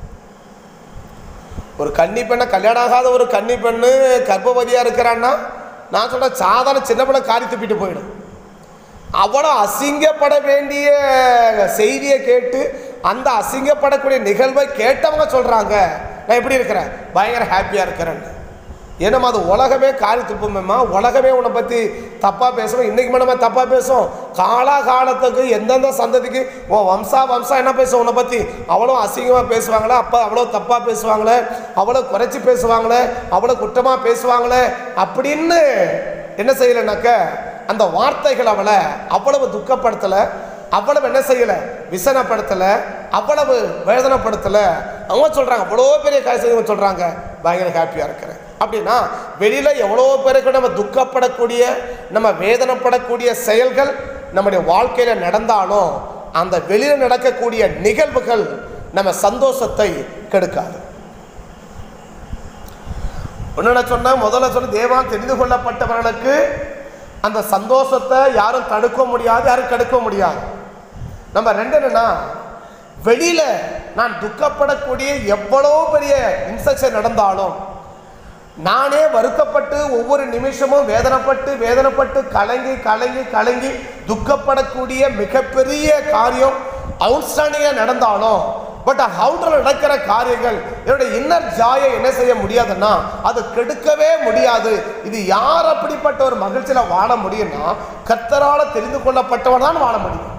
ஒரு கன்னி பெண்ணை கல்யாணம் ஆகாத ஒரு கன்னி பெண்ணு கர்ப்பவதியாக இருக்கிறான்னா நான் சொல்ற சாதாரண சின்ன பிள்ளை காரி துப்பிட்டு போயிடும் அவ்வளோ அசிங்கப்பட வேண்டிய செய்தியை கேட்டு அந்த அசிங்கப்படக்கூடிய நிகழ்வை கேட்டவங்க சொல்கிறாங்க நான் எப்படி இருக்கிறேன் பயங்கர ஹாப்பியாக இருக்கிறேன்னு ஏன்னா அது உலகமே காரி துப்புமேம்மா உலகமே உன்னை பற்றி தப்பாக பேசுவோம் இன்றைக்கு நம்ம தப்பாக பேசும் காலா காலத்துக்கு எந்தெந்த சந்ததிக்கு உன் வம்சா வம்சா என்ன பேசும் உன்னை பற்றி அவ்வளோ அசிங்கமாக பேசுவாங்களே அப்போ அவ்வளோ தப்பாக பேசுவாங்களே அவ்வளோ குறைச்சி பேசுவாங்களே அவ்வளோ குற்றமாக பேசுவாங்களே அப்படின்னு என்ன செய்யலைனாக்க அந்த வார்த்தைகள் அவளை அவ்வளவு துக்கப்படுத்தலை அவ்வளவு என்ன செய்யலை விசனப்படுத்தலை அவ்வளவு வேதனைப்படுத்தலை அவங்க சொல்கிறாங்க அவ்வளோ பெரிய காய்ச்சல் சொல்கிறாங்க பயங்கர ஹாப்பியாக இருக்கிறேன் அப்படின்னா வெளியில் எவ்வளோ பேருக்கு நம்ம துக்கப்படக்கூடிய நம்ம வேதனைப்படக்கூடிய செயல்கள் நம்முடைய வாழ்க்கையில் நடந்தாலும் அந்த வெளியில் நடக்கக்கூடிய நிகழ்வுகள் நம்ம சந்தோஷத்தை கெடுக்காது ஒன்று சொன்ன முதல்ல சொன்ன தேவான் தெரிந்து கொள்ளப்பட்டவர்களுக்கு அந்த சந்தோஷத்தை யாரும் தடுக்க முடியாது யாரும் கெடுக்க முடியாது நம்ம ரெண்டு என்னன்னா வெளியில நான் துக்கப்படக்கூடிய எவ்வளோ பெரிய இன்ஸ்ட்ரக்ஷன் நடந்தாலும் நானே வருத்தப்பட்டு ஒவ்வொரு நிமிஷமும் வேதனைப்பட்டு வேதனைப்பட்டு கலங்கி கலங்கி கலங்கி துக்கப்படக்கூடிய மிகப்பெரிய காரியம் அவுட்ஸ்டாண்டிங்காக நடந்தாலும் பட் அவுட்டரில் நடக்கிற காரியங்கள் என்னுடைய இன்னர் ஜாயை என்ன செய்ய முடியாதுன்னா அது கெடுக்கவே முடியாது இது யார் அப்படிப்பட்ட ஒரு மகிழ்ச்சியில் வாழ முடியும்னா கர்த்தரால தெரிந்து கொள்ளப்பட்டவன் தான் வாழ முடியும்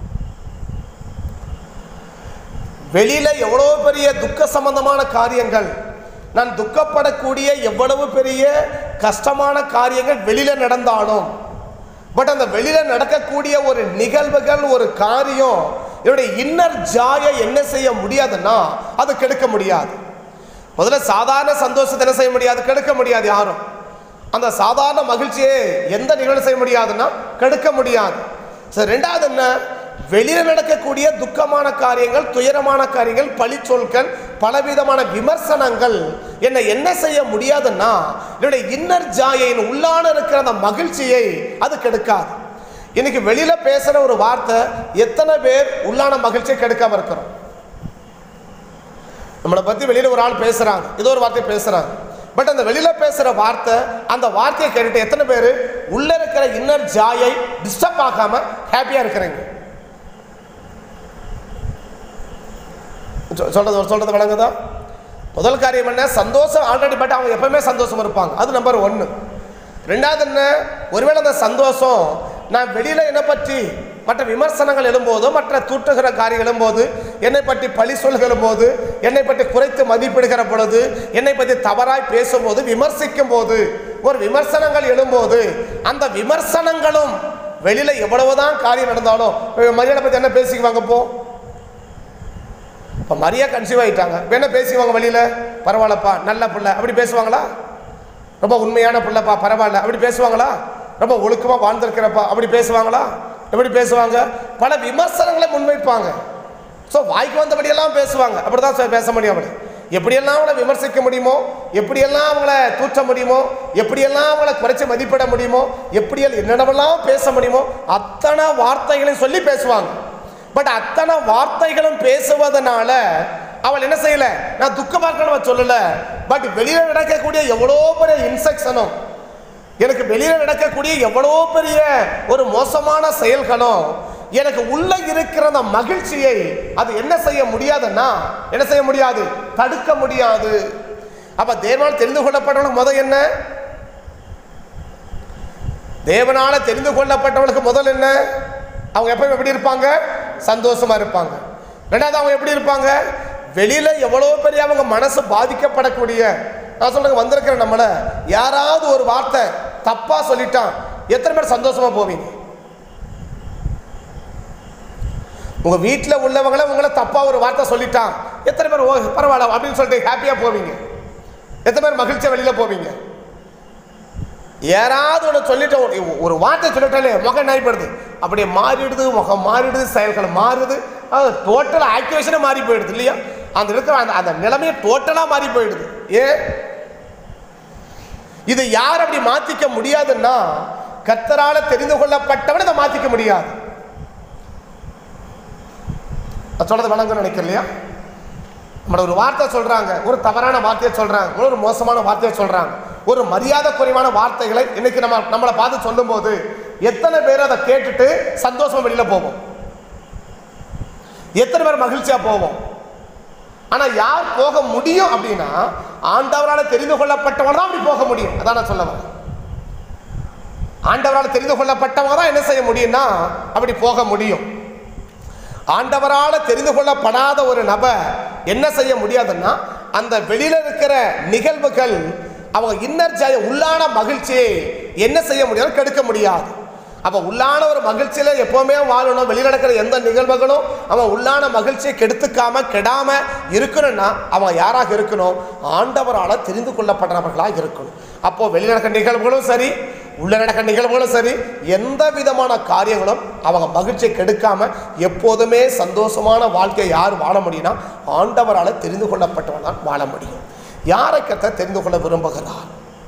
வெளியில எவ்வளோ பெரிய துக்க சம்பந்தமான காரியங்கள் நான் துக்கப்படக்கூடிய எவ்வளவு பெரிய கஷ்டமான காரியங்கள் வெளியில நடந்தாலும் பட் அந்த வெளியில நடக்கக்கூடிய ஒரு நிகழ்வுகள் ஒரு காரியம் என்னுடைய இன்னர் ஜாயை என்ன செய்ய முடியாதுன்னா அது கெடுக்க முடியாது முதல்ல சாதாரண சந்தோஷத்தை என்ன செய்ய முடியாது கெடுக்க முடியாது யாரும் அந்த சாதாரண மகிழ்ச்சியை எந்த நிகழ்வு செய்ய முடியாதுன்னா கெடுக்க முடியாது சரி ரெண்டாவது என்ன வெளியில நடக்கக்கூடிய துக்கமான காரியங்கள் துயரமான காரியங்கள் பழிச்சொற்கள் பலவிதமான விமர்சனங்கள் என்னை என்ன செய்ய முடியாதுன்னா என்னுடைய இன்னர் ஜாயின் உள்ளான இருக்கிற அந்த மகிழ்ச்சியை அது கெடுக்காது இன்னைக்கு வெளியில பேசுற ஒரு வார்த்தை எத்தனை பேர் உள்ளான மகிழ்ச்சியை கெடுக்காம இருக்கிறோம் நம்மளை பத்தி வெளியில ஒரு ஆள் பேசுறாங்க ஏதோ ஒரு வார்த்தை பேசுறாங்க பட் அந்த வெளியில பேசுற வார்த்தை அந்த வார்த்தையை கேட்டுட்டு எத்தனை பேர் உள்ள இருக்கிற இன்னர் ஜாயை டிஸ்டர்ப் ஆகாம ஹாப்பியா இருக்கிறீங்க சொ- சொல்றது சொல்றது வழங்குதா முதல் காரியம் என்ன சந்தோஷம் ஆல்ரெடி பட் அவங்க எப்பவுமே சந்தோஷம் இருப்பாங்க அது நம்பர் ஒன்று ரெண்டாவது என்ன ஒருவேளை அந்த சந்தோஷம் நான் வெளியில என்னை பற்றி மற்ற விமர்சனங்கள் எழும்போது மற்ற தூற்றுகிற காரியம் எழும்போது என்னை பற்றி பழி சொல்கிற போது என்னை பற்றி குறைத்து மதிப்பிடுகிற பொழுது என்னை பற்றி தவறாய் பேசும்போது விமர்சிக்கும் போது ஒரு விமர்சனங்கள் எழும்போது அந்த விமர்சனங்களும் வெளியில எவ்வளவுதான் காரியம் நடந்தாலும் மரியாதை பற்றி என்ன பேசிக்குவாங்க போ இப்போ மரியா கன்சீவ் ஆகிட்டாங்க என்ன பேசிக்குவாங்க வெளியில் பரவாயில்லப்பா நல்ல பிள்ளை அப்படி பேசுவாங்களா ரொம்ப உண்மையான பிள்ளைப்பா பரவாயில்ல அப்படி பேசுவாங்களா ரொம்ப ஒழுக்கமாக வாழ்ந்திருக்கிறப்பா அப்படி பேசுவாங்களா எப்படி பேசுவாங்க பல விமர்சனங்களை முன்வைப்பாங்க ஸோ வாய்க்கு வந்தபடியெல்லாம் பேசுவாங்க அப்படி தான் பேச முடியும் அப்படி எப்படியெல்லாம் அவங்கள விமர்சிக்க முடியுமோ எப்படியெல்லாம் அவங்கள தூற்ற முடியுமோ எப்படியெல்லாம் அவங்கள குறைச்சி மதிப்பிட முடியுமோ எப்படியெல்லாம் என்னென்னவெல்லாம் பேச முடியுமோ அத்தனை வார்த்தைகளையும் சொல்லி பேசுவாங்க பட் அத்தனை வார்த்தைகளும் பேசுவதனால அவள் என்ன செய்யல நான் துக்கமாக சொல்லல பட் வெளியில நடக்கக்கூடிய எவ்வளோ பெரிய இன்செக்ஷனும் எனக்கு வெளியில நடக்கக்கூடிய எவ்வளோ பெரிய ஒரு மோசமான செயல்களும் எனக்கு உள்ள இருக்கிற அந்த மகிழ்ச்சியை அது என்ன செய்ய முடியாதுன்னா என்ன செய்ய முடியாது தடுக்க முடியாது அப்ப தேவனால் தெரிந்து கொள்ளப்பட்டவனுக்கு முதல் என்ன தேவனால தெரிந்து கொள்ளப்பட்டவனுக்கு முதல் என்ன அவங்க எப்பவும் எப்படி இருப்பாங்க சந்தோஷமா இருப்பாங்க ரெண்டாவது அவங்க எப்படி இருப்பாங்க வெளியில எவ்வளோ பெரிய அவங்க மனசு பாதிக்கப்படக்கூடிய நான் சொல்றேன் வந்திருக்கிற நம்மள யாராவது ஒரு வார்த்தை தப்பா சொல்லிட்டான் எத்தனை பேர் சந்தோஷமா போவீங்க உங்க வீட்டில் உள்ளவங்கள உங்களை தப்பா ஒரு வார்த்தை சொல்லிட்டான் எத்தனை பேர் ஓ பரவாயில்ல அப்படின்னு சொல்லிட்டு ஹாப்பியா போவீங்க எத்தனை பேர் மகிழ்ச்சியா வெளியில போவீங்க யாராவது ஒன்று சொல்லிட்டு ஒரு- ஒரு வார்த்தை சொல்லிட்டாலே முகம் நாய்ப்படுது அப்படியே மாறிடுது முகம் மாறிடுது செயல்கள் மாறுது அது டோட்டல் ஆக்டிவேஷனே மாறி போயிடுது இல்லையா அந்த இருக்கிற அந்த அந்த நிலைமையே டோட்டலாக மாறி போயிடுது ஏன் இது யார் அப்படி மாத்திக்க முடியாதுன்னா கர்த்தரால தெரிந்து கொள்ளப்பட்டவன் இதை மாத்திக்க முடியாது நான் சொல்றது வணங்கன்னு நினைக்கிறேன் இல்லையா நம்மள ஒரு வார்த்தை சொல்றாங்க ஒரு தவறான வார்த்தையை சொல்றாங்க ஒரு மோசமான வார்த்தையை சொல்றாங்க ஒரு மரியாதை குறைவான வார்த்தைகளை இன்னைக்கு நம்ம நம்மளை பார்த்து சொல்லும்போது எத்தனை பேர் அதை கேட்டுட்டு சந்தோஷமா வெளியில போவோம் எத்தனை பேர் மகிழ்ச்சியா போவோம் ஆனா யார் போக முடியும் அப்படின்னா ஆண்டவரால் தெரிந்து கொள்ளப்பட்டவங்க தான் அப்படி போக முடியும் அதான் நான் சொல்ல வரேன் ஆண்டவரால் தெரிந்து கொள்ளப்பட்டவங்க தான் என்ன செய்ய முடியும்னா அப்படி போக முடியும் ஆண்டவரால் தெரிந்து கொள்ளப்படாத ஒரு நபர் என்ன செய்ய முடியாதுன்னா அந்த வெளியில இருக்கிற நிகழ்வுகள் அவங்க இன்னர் ஜாய உள்ளான மகிழ்ச்சியை என்ன செய்ய முடியாது கெடுக்க முடியாது அப்ப உள்ளான ஒரு மகிழ்ச்சியில எப்பவுமே வாழணும் வெளியில நடக்கிற எந்த நிகழ்வுகளும் அவன் உள்ளான மகிழ்ச்சியை கெடுத்துக்காம கெடாம இருக்கணும்னா அவன் யாராக இருக்கணும் ஆண்டவரால தெரிந்து கொள்ளப்படுறவர்களாக இருக்கணும் அப்போ வெளியில நடக்கிற நிகழ்வுகளும் சரி உள்ள நடக்கிற நிகழ்வுகளும் சரி எந்த விதமான காரியங்களும் அவங்க மகிழ்ச்சியை கெடுக்காம எப்போதுமே சந்தோஷமான வாழ்க்கையை யார் வாழ முடியும்னா ஆண்டவரால் தெரிந்து கொள்ளப்பட்டவன் தான் வாழ முடியும் யாரை கத்த தெரிந்து கொள்ள விரும்புகிறார்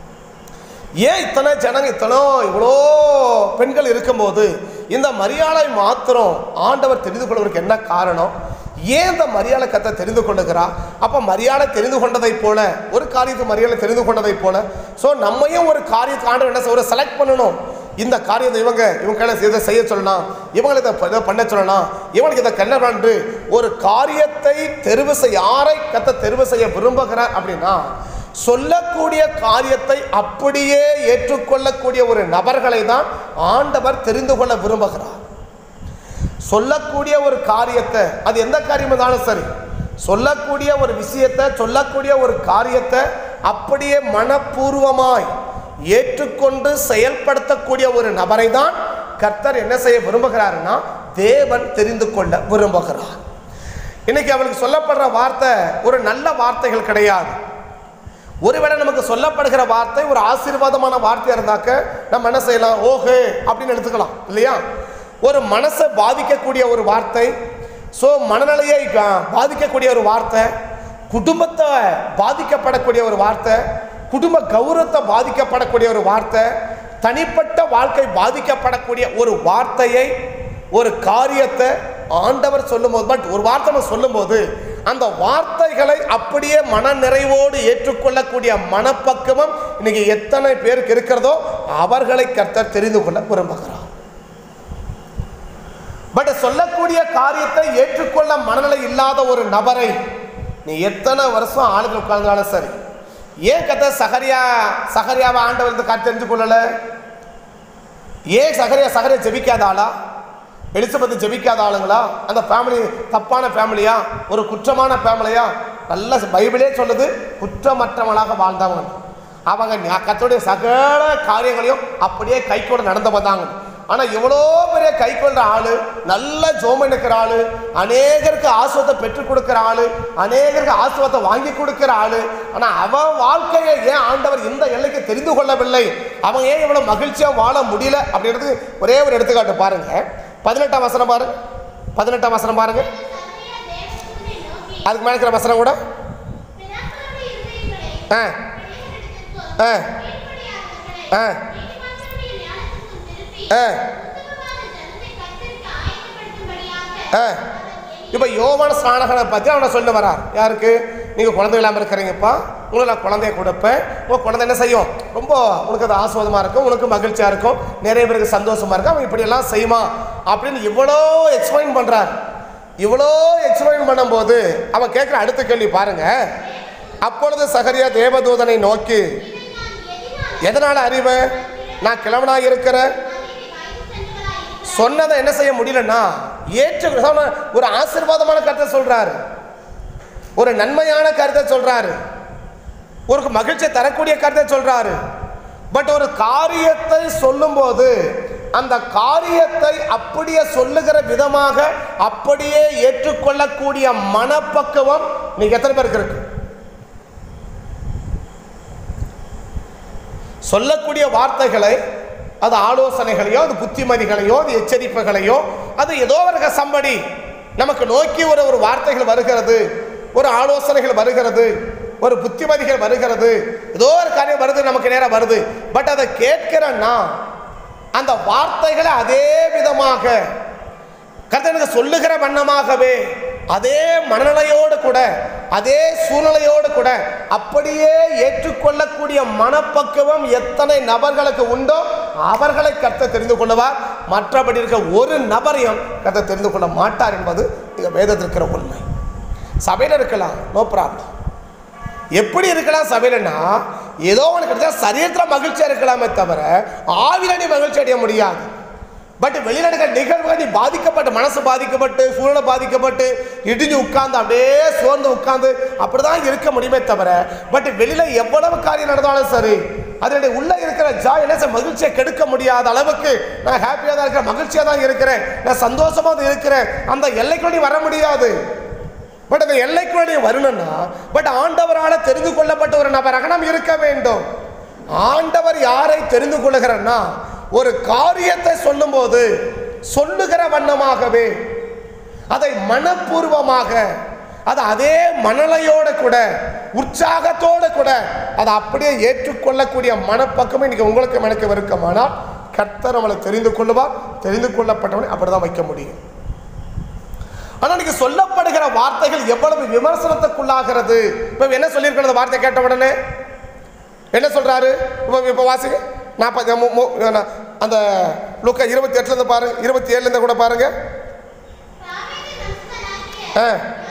ஏன் இத்தனை ஜனங்க இத்தனை இவ்வளோ பெண்கள் இருக்கும்போது இந்த மரியாதை மாத்திரம் ஆண்டவர் தெரிந்து கொள்வதற்கு என்ன காரணம் ஏன் இந்த மரியாதை கத்தை தெரிந்து கொள்ளுகிறா அப்போ மரியாதை தெரிந்து கொண்டதைப் போல ஒரு காரியத்தை மரியாதை தெரிந்து கொண்டதைப் போல ஸோ நம்மையும் ஒரு காரியத்தை ஆண்டவர் என்ன செய்ய செலக்ட் பண்ணணும் இந்த காரியத்தை இவங்க இவங்க இதை செய்ய சொல்லலாம் இவங்களை இதை ப- இதை பண்ண சொல்லலாம் இவங்களுக்கு இதை கல்ல வேண்டு ஒரு காரியத்தை தெரிவு செய்ய யாரை கத்த தெரிவு செய்ய விரும்புகிறார் அப்படின்னா சொல்லக்கூடிய காரியத்தை அப்படியே ஏற்றுக்கொள்ளக்கூடிய ஒரு நபர்களை தான் ஆண்டவர் தெரிந்து கொள்ள விரும்புகிறார் சொல்லக்கூடிய ஒரு காரியத்தை அது எந்த காரியம் இருந்தாலும் சரி சொல்லக்கூடிய ஒரு விஷயத்தை சொல்லக்கூடிய ஒரு காரியத்தை அப்படியே மனப்பூர்வமாய் ஏற்றுக்கொண்டு செயல்படுத்தக்கூடிய ஒரு நபரை தான் கர்த்தர் என்ன செய்ய விரும்புகிறாருன்னா தேவன் தெரிந்து கொள்ள விரும்புகிறார் இன்னைக்கு அவளுக்கு சொல்லப்படுற வார்த்தை ஒரு நல்ல வார்த்தைகள் கிடையாது ஒருவேளை நமக்கு சொல்லப்படுகிற வார்த்தை ஒரு ஆசீர்வாதமான வார்த்தையாக இருந்தாக்க நம்ம என்ன செய்யலாம் ஓஹே அப்படின்னு எடுத்துக்கலாம் இல்லையா ஒரு மனசை பாதிக்கக்கூடிய ஒரு வார்த்தை ஸோ மனநிலையை கா- பாதிக்கக்கூடிய ஒரு வார்த்தை குடும்பத்தை பாதிக்கப்படக்கூடிய ஒரு வார்த்தை குடும்ப கௌரவத்தை பாதிக்கப்படக்கூடிய ஒரு வார்த்தை தனிப்பட்ட வாழ்க்கை பாதிக்கப்படக்கூடிய ஒரு வார்த்தையை ஒரு காரியத்தை ஆண்டவர் சொல்லும்போது பட் ஒரு வார்த்தை நம்ம சொல்லும்போது அந்த வார்த்தைகளை அப்படியே மன நிறைவோடு ஏற்றுக்கொள்ளக்கூடிய மனப்பக்குவம் இன்னைக்கு எத்தனை பேருக்கு இருக்கிறதோ அவர்களை கர்த்தர் தெரிந்து கொள்ள விரும்புகிறார் பட் சொல்லக்கூடிய காரியத்தை ஏற்றுக்கொள்ள மனநிலை இல்லாத ஒரு நபரை நீ எத்தனை வருஷம் ஆளுகள் உட்கார்ந்தாலும் சரி ஏன் கத்த சகரியா சகரியாவை ஆண்டவர் இந்த காட்டு தெரிஞ்சு கொள்ளல ஏன் சகரியா சகரியா ஜெபிக்காத ஆளா எலிசபெத் ஜெபிக்காத ஆளுங்களா அந்த ஃபேமிலி தப்பான ஃபேமிலியா ஒரு குற்றமான ஃபேமிலியா நல்ல பைபிளே சொல்லுது குற்றமற்றவங்களாக வாழ்ந்தவங்க அவங்க ஞா- கர்த்தருடைய சகல காரியங்களையும் அப்படியே கைகூட நடந்து வந்தாங்க ஆனா இவ்வளோ பெரிய கை கொள்ற ஆளு நல்ல ஜோம நிற்கிற ஆளு அநேகருக்கு ஆசுவத்தை பெற்றுக் கொடுக்கிற ஆளு அநேகருக்கு ஆசுவத்தை வாங்கி கொடுக்கிற ஆளு ஆனா அவன் வாழ்க்கையை ஏன் ஆண்டவர் இந்த எல்லைக்கு தெரிந்து கொள்ளவில்லை அவன் ஏன் இவ்வளவு மகிழ்ச்சியா வாழ முடியல அப்படின்றது ஒரே ஒரு எடுத்துக்காட்டு பாருங்க பதினெட்டாம் வசனம் பாருங்க பதினெட்டாம் வசனம் பாருங்க சகரியா தேவதூதனை நோக்கி அதுக்கு மேல இருக்கிற வசனம் கூட பிதாக்களின் ஆ பெரியவரிடத்திற்கும் ஆ கீழ்ப்படியாதவர்களை ஆ நீதிமான்களுடைய ஞானத்திற்கும் திருப்பி ஆ உத்தமமான ஜனத்தை கர்த்தருக்கு ஆயத்தப்படுத்தும்படியாக ஆ இப்போ யோவான ஸ்நானகனை பற்றி அவனை சொல்ல வரார் யாருக்கு நீங்கள் குழந்தை இல்லாமல் இருக்கிறீங்கப்பா உங்களுக்கு நான் குழந்தைய கொடுப்பேன் உங்கள் குழந்தை என்ன செய்யும் ரொம்ப உனக்கு அது ஆஸ்வாதமாக இருக்கும் உனக்கு மகிழ்ச்சியாக இருக்கும் நிறைய பேருக்கு சந்தோஷமாக இருக்கும் அவன் இப்படியெல்லாம் செய்வான் அப்படின்னு இவ்வளோ எக்ஸ்பிளைன் பண்ணுறார் இவ்வளோ எக்ஸ்பிளைன் பண்ணும்போது அவன் கேட்குற அடுத்த கேள்வி பாருங்க அப்பொழுது சகரியா தேவதூதனை நோக்கி எதனால் அறிவேன் நான் கிழவனாக இருக்கிறேன் சொன்னதை என்ன செய்ய முடியலன்னா ஏற்று ஒரு ஆசீர்வாதமான கருத்தை சொல்றாரு ஒரு நன்மையான கருத்தை சொல்றாரு ஒரு மகிழ்ச்சியை தரக்கூடிய கருத்தை சொல்றாரு பட் ஒரு காரியத்தை சொல்லும்போது அந்த காரியத்தை அப்படியே சொல்லுகிற விதமாக அப்படியே ஏற்றுக்கொள்ளக்கூடிய மனப்பக்குவம் நீங்க எத்தனை பேருக்கு இருக்கு சொல்லக்கூடிய வார்த்தைகளை அது ஆலோசனைகளையோ அது புத்திமதிகளையோ அது எச்சரிப்புகளையோ அது ஏதோ ஒரு சம்படி நமக்கு நோக்கி ஒரு ஒரு வார்த்தைகள் வருகிறது ஒரு ஆலோசனைகள் வருகிறது ஒரு புத்திமதிகள் வருகிறது ஏதோ ஒரு காரியம் வருது நமக்கு நேரம் வருது பட் அதை கேட்கிறன்னா அந்த வார்த்தைகளை அதே விதமாக கர்த்தனுக்கு சொல்லுகிற வண்ணமாகவே அதே மனநிலையோடு கூட அதே சூழ்நிலையோடு கூட அப்படியே ஏற்றுக்கொள்ளக்கூடிய மனப்பக்குவம் எத்தனை நபர்களுக்கு உண்டோ அவர்களை கர்த்தர் தெரிந்து கொள்ளுவார் மற்றபடி இருக்க ஒரு நபரையும் கர்த்தர் தெரிந்து கொள்ள மாட்டார் என்பது இங்க வேதத்தில் இருக்கிற உண்மை சபையில் இருக்கலாம் நோ ப்ராப்ளம் எப்படி இருக்கலாம் சபையிலன்னா ஏதோ உனக்கு கிடைச்சா சரீரத்தில் மகிழ்ச்சியா இருக்கலாமே தவிர ஆவில நீ மகிழ்ச்சி அடைய முடியாது பட் வெளியில நடக்கிற நிகழ்வுகள் நீ பாதிக்கப்பட்டு மனசு பாதிக்கப்பட்டு சூழலை பாதிக்கப்பட்டு இடிஞ்சு உட்கார்ந்து அப்படியே சோர்ந்து உட்கார்ந்து அப்படிதான் இருக்க முடியுமே தவிர பட் வெளியில எவ்வளவு காரியம் நடந்தாலும் சரி அதனுடைய உள்ள இருக்கிற ஜாய் என்ன செய்ய மகிழ்ச்சியை கெடுக்க முடியாத அளவுக்கு நான் ஹாப்பியாக தான் இருக்கிறேன் மகிழ்ச்சியாக தான் இருக்கிறேன் நான் சந்தோஷமா தான் இருக்கிறேன் அந்த எல்லைக்குள்ள நீ வர முடியாது பட் அந்த எல்லைக்குள்ள நீ வரணும்னா பட் ஆண்டவரால் தெரிந்து கொள்ளப்பட்ட ஒரு நபராக நாம் இருக்க வேண்டும் ஆண்டவர் யாரை தெரிந்து கொள்ளுகிறன்னா ஒரு காரியத்தை சொல்லும்போது சொல்லுகிற வண்ணமாகவே அதை மனப்பூர்வமாக அது அதே மனநிலையோடு கூட உற்சாகத்தோடு கூட அதை அப்படியே ஏற்றுக்கொள்ளக்கூடிய மனப்பக்கமே இன்னைக்கு உங்களுக்கு எனக்கு இருக்குமானால் கர்த்தர் அவளை தெரிந்து கொள்ளுவார் தெரிந்து கொள்ளப்பட்டவனை அப்படிதான் வைக்க முடியும் ஆனால் இன்னைக்கு சொல்லப்படுகிற வார்த்தைகள் எவ்வளவு விமர்சனத்துக்குள்ளாகிறது இப்போ என்ன சொல்லியிருக்கிற அந்த வார்த்தை கேட்ட உடனே என்ன சொல்றாரு இப்போ இப்போ வாசிங்க நாற்பது மு- மு- என்ன, அந்த லுக்கா இருபத்தி எட்டுலேருந்து பாருங்க இருபத்தி ஏழுலேருந்து கூட பாருங்க ஆ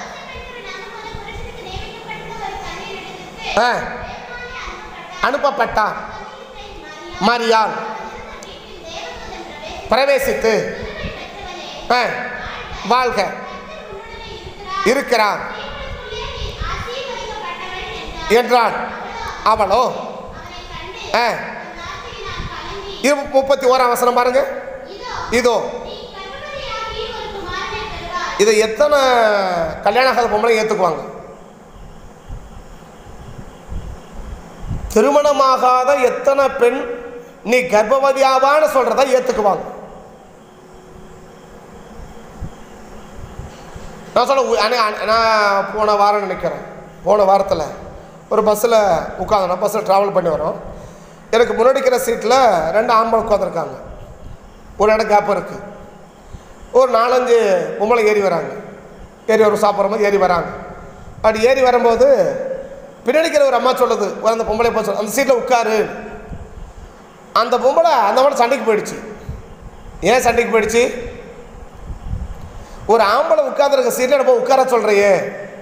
ஆ அனுப்பப்பட்டான் மரியாள் பிரவேசித்து ஆ வாழ்க இருக்கிறான் என்றான் அவளோ ஆ இரு முப்பத்தி ஓராம் வசனம் பாருங்க இதோ இதை எத்தனை கல்யாண ஆகாத பொம்பளை ஏற்றுக்குவாங்க திருமணமாகாத எத்தனை பெண் நீ கர்ப்பவதியாவான்னு சொல்றத ஏத்துக்குவாங்க நான் சொல்ல உ- அண்ணே, அண்ணே, நான் போன வாரம் நினைக்கிறேன் போன வாரத்தில் ஒரு பஸ்ஸில் உட்காந்தோம் பஸ்ஸில் ட்ராவல் பண்ணி வரோம் எனக்கு முன்னாடி இருக்கிற சீட்டில் ரெண்டு ஆம்பளை உட்காந்துருக்காங்க ஒரு இடம் கேப் இருக்குது ஒரு நாலஞ்சு பொம்பளை ஏறி வராங்க ஏறி வரும் சாப்பிட்ற மாதிரி ஏறி வராங்க அப்படி ஏறி வரும்போது பின்னாடி இருக்கிற ஒரு அம்மா சொல்லுது ஒரு அந்த பொம்பளை போய் சொல்லுது அந்த சீட்டில் உட்காரு அந்த பொம்பளை அந்த பொம்பளை சண்டைக்கு போயிடுச்சு ஏன் சண்டைக்கு போயிடுச்சு ஒரு ஆம்பளை உட்காந்துருக்க சீட்டில் நம்ம உட்கார சொல்கிறையே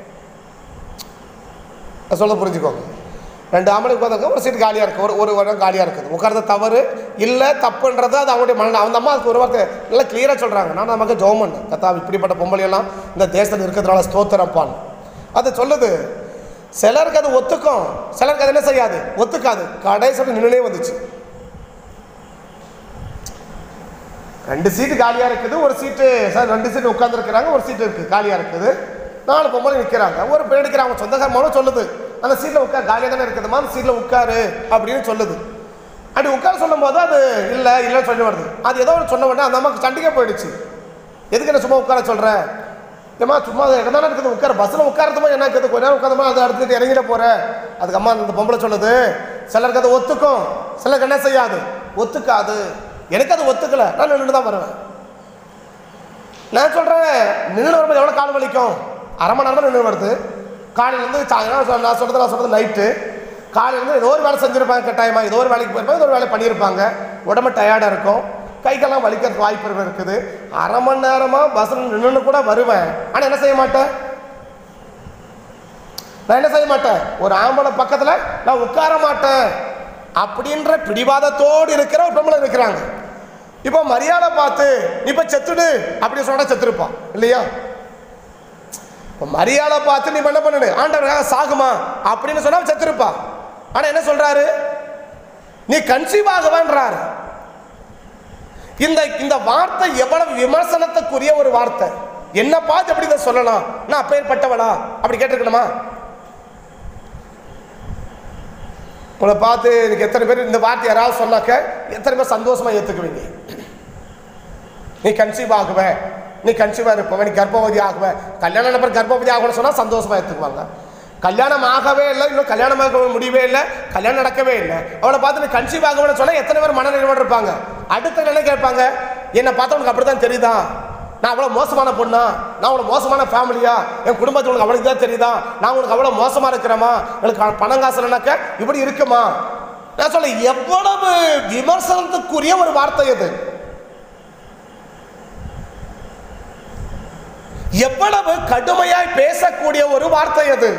நான் சொல்ல புரிஞ்சுக்கோங்க ரெண்டு ஆம்பளை உட்காந்துருக்க ஒரு சீட் காலியாக இருக்குது ஒரு ஒரு இடம் காலியாக இருக்குது உட்கார்றது தவறு இல்லை தப்புன்றது அது அவங்களுடைய மன அந்த அம்மா அதுக்கு ஒரு வார்த்தை நல்லா கிளியராக சொல்கிறாங்க நான் நமக்கு ஜோமன் கத்தா இப்படிப்பட்ட பொம்பளையெல்லாம் இந்த தேசத்தில் இருக்கிறதுனால ஸ்தோத்திரப்பான் அது சொல்லுது சிலருக்கு அது ஒத்துக்கும் சிலருக்கு அது என்ன செய்யாது ஒத்துக்காது கடைசியில் நின்றுனே வந்துச்சு ரெண்டு சீட்டு காலியாக இருக்குது ஒரு சீட்டு சார் ரெண்டு சீட்டு உட்காந்துருக்குறாங்க ஒரு சீட்டு இருக்குது காலியாக இருக்குது நாலு பொம்பளை நிற்கிறாங்க ஒரு பெண் நிற்கிறாங்க சொந்தக்காரமானும் சொல்லுது அந்த சீட்டில் உட்கார் காலியாக தானே இருக்குதுமா அந்த சீட்டில் உட்காரு அப்படின்னு சொல்லுது அப்படி உட்கார சொல்லும் போது அது இல்லை இல்லைன்னு சொல்லி வருது அது ஏதோ ஒரு சொன்ன உடனே அந்த அம்மாவுக்கு சண்டைக்கே போயிடுச்சு எதுக்கு என்ன சும்மா உட்கார சொல்கிறேன் ஏம்மா சும்மா அது இடம் தானே இருக்குது உட்கார பஸ்ஸில் உட்காரத்துமா என்ன இருக்குது கொஞ்ச நேரம் உட்காந்தமா அதை அடுத்துட்டு இறங்கிட போகிறேன் அதுக்கு அம்மா அந்த பொம்பளை சொல்லுது சிலருக்கு அது ஒத்துக்கும் சிலருக்கு என்ன செய்யாது ஒத்துக்காது எனக்கு அது ஒத்துக்கல நான் நின்று தான் வருவேன் நான் சொல்கிறேன் நின்று வரும்போது எவ்வளோ கால் வலிக்கும் அரை மணி நேரம் நின்று வருது காலையிலேருந்து சாயங்காலம் நான் சொல்கிறது நான் சொல்கிறது நைட்டு காலையிலேருந்து ஏதோ ஒரு வேலை செஞ்சுருப்பாங்க கட்டாயமா ஏதோ ஒரு வேலைக்கு போயிருப்பாங்க ஏதோ ஒரு வேலை பண்ணியிருப்பாங்க உடம்பு டயர்டாக இருக்கும் கைக்கெல்லாம் வலிக்கிறதுக்கு வாய்ப்பு இருக்குது அரை மணி நேரமாக பஸ்ஸில் நின்று கூட வருவேன் ஆனால் என்ன செய்ய மாட்டேன் நான் என்ன செய்ய மாட்டேன் ஒரு ஆம்பளை பக்கத்தில் நான் உட்கார மாட்டேன் அப்படின்ற பிடிவாதத்தோடு இருக்கிற ஒரு பொம்பளை இருக்கிறாங்க இப்போ மரியாதை பார்த்து நீ இப்போ செத்துடு அப்படி சொன்னா செத்துருப்பான் இல்லையா இப்போ மரியாதை பார்த்து நீ என்ன பண்ணு ஆண்டவருக்காக சாகுமா அப்படின்னு சொன்னா அவன் செத்துருப்பா ஆனா என்ன சொல்றாரு நீ கன்சீவ் ஆகுவேன்றாரு இந்த இந்த வார்த்தை எவ்வளவு விமர்சனத்துக்குரிய ஒரு வார்த்தை என்ன பார்த்து எப்படி இதை சொல்லலாம் நான் அப்பேற்பட்டவளா அப்படி கேட்டிருக்கணுமா உங்களை பார்த்து எனக்கு எத்தனை பேர் இந்த வார்த்தை யாராவது சொன்னாக்க எத்தனை பேர் சந்தோஷமா ஏத்துக்குவீங்க நீ கன்சீவ் ஆகுவ நீ கன்சீவா இருப்பவ நீ கர்ப்பவதி ஆகுவ கல்யாணம் நபர் கர்ப்பவதி ஆகணும்னு சொன்னா சந்தோஷமா ஏத்துக்குவாங்க கல்யாணம் ஆகவே இல்லை இன்னும் கல்யாணம் ஆக முடியவே இல்லை கல்யாணம் நடக்கவே இல்லை அவளை பார்த்து நீ கன்சீவ் ஆகணும்னு சொன்னா எத்தனை பேர் மனநிறைவோடு இருப்பாங்க அடுத்த என்ன கேட்பாங்க என்னை பார்த்தா உனக்கு அப்படிதான் தெரியுதா நான் அவ்வளோ மோசமான பொண்ணா நான் அவ்வளோ மோசமான ஃபேமிலியா என் குடும்பத்தில் உனக்கு அவளுக்கு தான் தெரியுதா நான் உனக்கு அவ்வளோ மோசமா இருக்கிறேமா எனக்கு பணம் காசு இல்லைனாக்க இப்படி இருக்குமா நான் சொல்ல எவ்வளவு விமர்சனத்துக்குரிய ஒரு வார்த்தை இது எவ்வளவு கடுமையாய் பேசக்கூடிய ஒரு வார்த்தை அது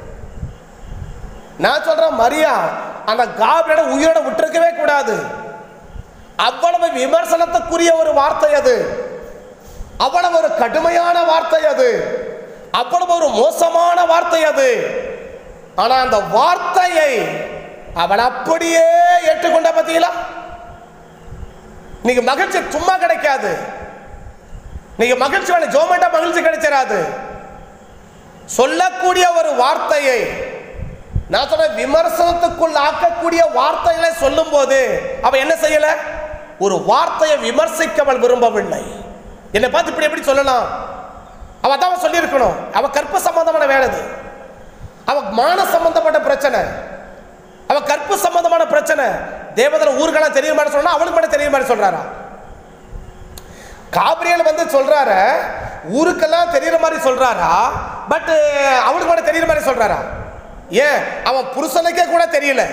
நான் சொல்றேன் மரியா அந்த காபியோட உயிரோட விட்டுருக்கவே கூடாது அவ்வளவு விமர்சனத்துக்குரிய ஒரு வார்த்தை அது அவ்வளவு ஒரு கடுமையான வார்த்தை அது அவ்வளவு ஒரு மோசமான வார்த்தை அது ஆனா அந்த வார்த்தையை அவள் அப்படியே ஏற்றுக்கொண்ட பார்த்தீங்களா நீங்க மகிழ்ச்சி சும்மா கிடைக்காது நீங்க மகிழ்ச்சி வேலை ஜோமேட்டா மகிழ்ச்சி கிடைச்சிடாது சொல்லக்கூடிய ஒரு வார்த்தையை நான் சொல்ற விமர்சனத்துக்குள் ஆக்கக்கூடிய வார்த்தைகளை சொல்லும் போது அவ என்ன செய்யல ஒரு வார்த்தையை விமர்சிக்க அவள் விரும்பவில்லை என்னை பார்த்து இப்படி எப்படி சொல்லலாம் அவ அதான் சொல்லியிருக்கணும் அவ கற்ப சம்பந்தமான வேலை இது அவ மான சம்பந்தப்பட்ட பிரச்சனை அவ கற்பு சம்பந்தமான பிரச்சனை தேவதன ஊர்களாம் தெரியுமா சொன்னா அவளுக்கு மட்டும் தெரியுமா சொல்றாரா காபிரியல் வந்து சொல்றாரு ஊருக்கெல்லாம் தெரியற மாதிரி சொல்றாரா பட் அவளுக்கு கூட தெரியற மாதிரி சொல்றாரா ஏன் அவன் புருஷனுக்கே கூட தெரியல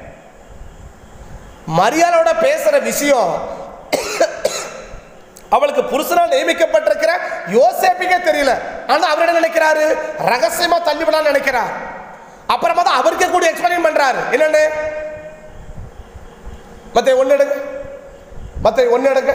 மரியாதையோட பேசுற விஷயம் அவளுக்கு புருஷனால் நியமிக்கப்பட்டிருக்கிற யோசேப்புக்கே தெரியல ஆனா அவர் என்ன நினைக்கிறாரு ரகசியமா தள்ளிவிடலாம் நினைக்கிறார் அப்புறமா தான் அவருக்கே கூட எக்ஸ்பிளைன் பண்றாரு என்னன்னு மத்த ஒன்னு எடுங்க மத்த ஒன்னு எடுங்க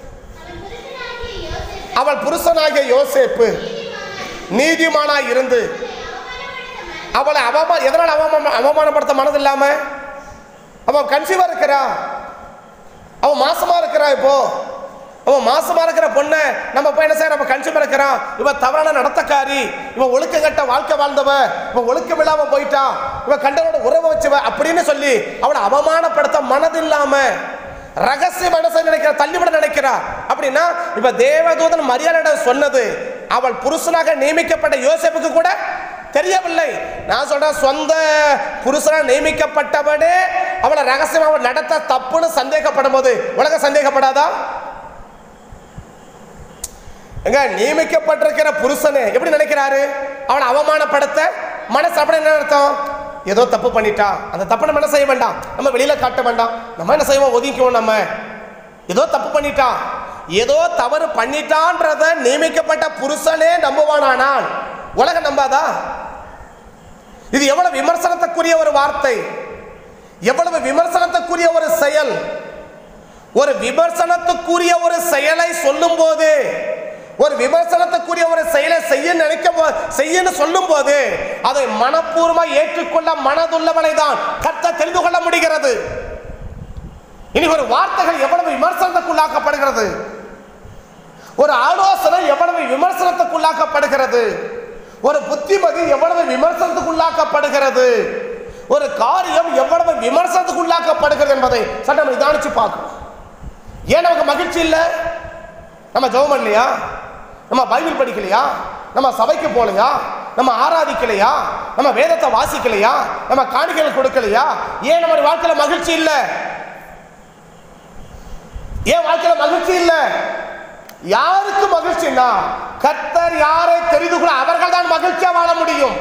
அவன் புருஷனாகிய யோசேப்பு அவள் புருஷனாகிய யோசேப்பு நீதிமானாய் நீதிமானாய் இருந்து அவமானப்படுத்த மனம் அவளை அவமா எதனால் அவமான அவமானப்படுத்த மனது இல்லாம அவன் கன்சீவா இருக்கிறா அவன் மாசமா இருக்கிறா இப்போ அவன் மாசமா இருக்கிற பொண்ணை நம்ம போய் என்ன செய்ய நம்ம கன்சீவா இருக்கிறான் இவன் தவறான நடத்தக்காரி இவன் ஒழுக்க கட்ட வாழ்க்கை வாழ்ந்தவ இவன் ஒழுக்கம் இல்லாம போயிட்டான் இவன் கண்டனோட உறவை வச்சுவ அப்படின்னு சொல்லி அவளை அவமானப்படுத்த மனது இல்லாம ரகசிய மனசை நினைக்கிற தள்ளிவிட நினைக்கிறா அப்படின்னா இப்ப தேவதூதன் மரியாதை சொன்னது அவள் புருஷனாக நியமிக்கப்பட்ட யோசேப்புக்கு கூட தெரியவில்லை நான் சொல்றேன் சொந்த புருஷனா நியமிக்கப்பட்டவனே அவளை ரகசியமாக நடத்த தப்புன்னு சந்தேகப்படும் போது உலக சந்தேகப்படாதா எங்க நியமிக்கப்பட்டிருக்கிற புருஷனே எப்படி நினைக்கிறாரு அவளை அவமானப்படுத்த மனசு அப்படி என்ன அர்த்தம் ஏதோ தப்பு பண்ணிட்டா அந்த தப்பை நம்ம என்ன செய்ய வேண்டாம் நம்ம வெளியில காட்ட வேண்டாம் நம்ம என்ன செய்வோம் ஒதுக்கிக்குவோம் நம்ம ஏதோ தப்பு பண்ணிட்டா ஏதோ தவறு பண்ணிட்டான்றத நியமிக்கப்பட்ட புருஷனே நம்புவானானால் உலகம் நம்பாதா இது எவ்வளவு விமர்சனத்துக்குரிய ஒரு வார்த்தை எவ்வளவு விமர்சனத்துக்குரிய ஒரு செயல் ஒரு விமர்சனத்துக்குரிய ஒரு செயலை சொல்லும் போது ஒரு விமர்சனத்துக்குரிய ஒரு செயலை செய்ய நினைக்க போ- செய்யன்னு சொல்லும் போது அதை மனப்பூர்வமா ஏற்றுக்கொள்ள மனதுள்ளவனை தான் கத்த தெரிந்து கொள்ள முடிகிறது இனி ஒரு வார்த்தைகள் எவ்வளவு விமர்சனத்துக்குள்ளாக்கப்படுகிறது ஒரு ஆலோசனை எவ்வளவு விமர்சனத்துக்குள்ளாக்கப்படுகிறது ஒரு புத்திமதி எவ்வளவு விமர்சனத்துக்குள்ளாக்கப்படுகிறது ஒரு காரியம் எவ்வளவு விமர்சனத்துக்குள்ளாக்கப்படுகிறது என்பதை சற்று நம்ம நிதானிச்சு பார்க்கணும் ஏன் நமக்கு மகிழ்ச்சி இல்லை நம்ம ஜெபம் இல்லையா நம்ம பைபிள் படிக்கலையா நம்ம சபைக்கு போகலையா நம்ம ஆராதிக்கலையா நம்ம வேதத்தை வாசிக்கலையா நம்ம காணிக்கைகள் கொடுக்கலையா ஏன் நம்ம வாழ்க்கையில மகிழ்ச்சி இல்லை ஏன் வாழ்க்கையில மகிழ்ச்சி இல்லை யாருக்கு மகிழ்ச்சின்னா கர்த்தர் யாரை தெரிந்து கொள்ள அவர்கள் தான் மகிழ்ச்சியா வாழ முடியும்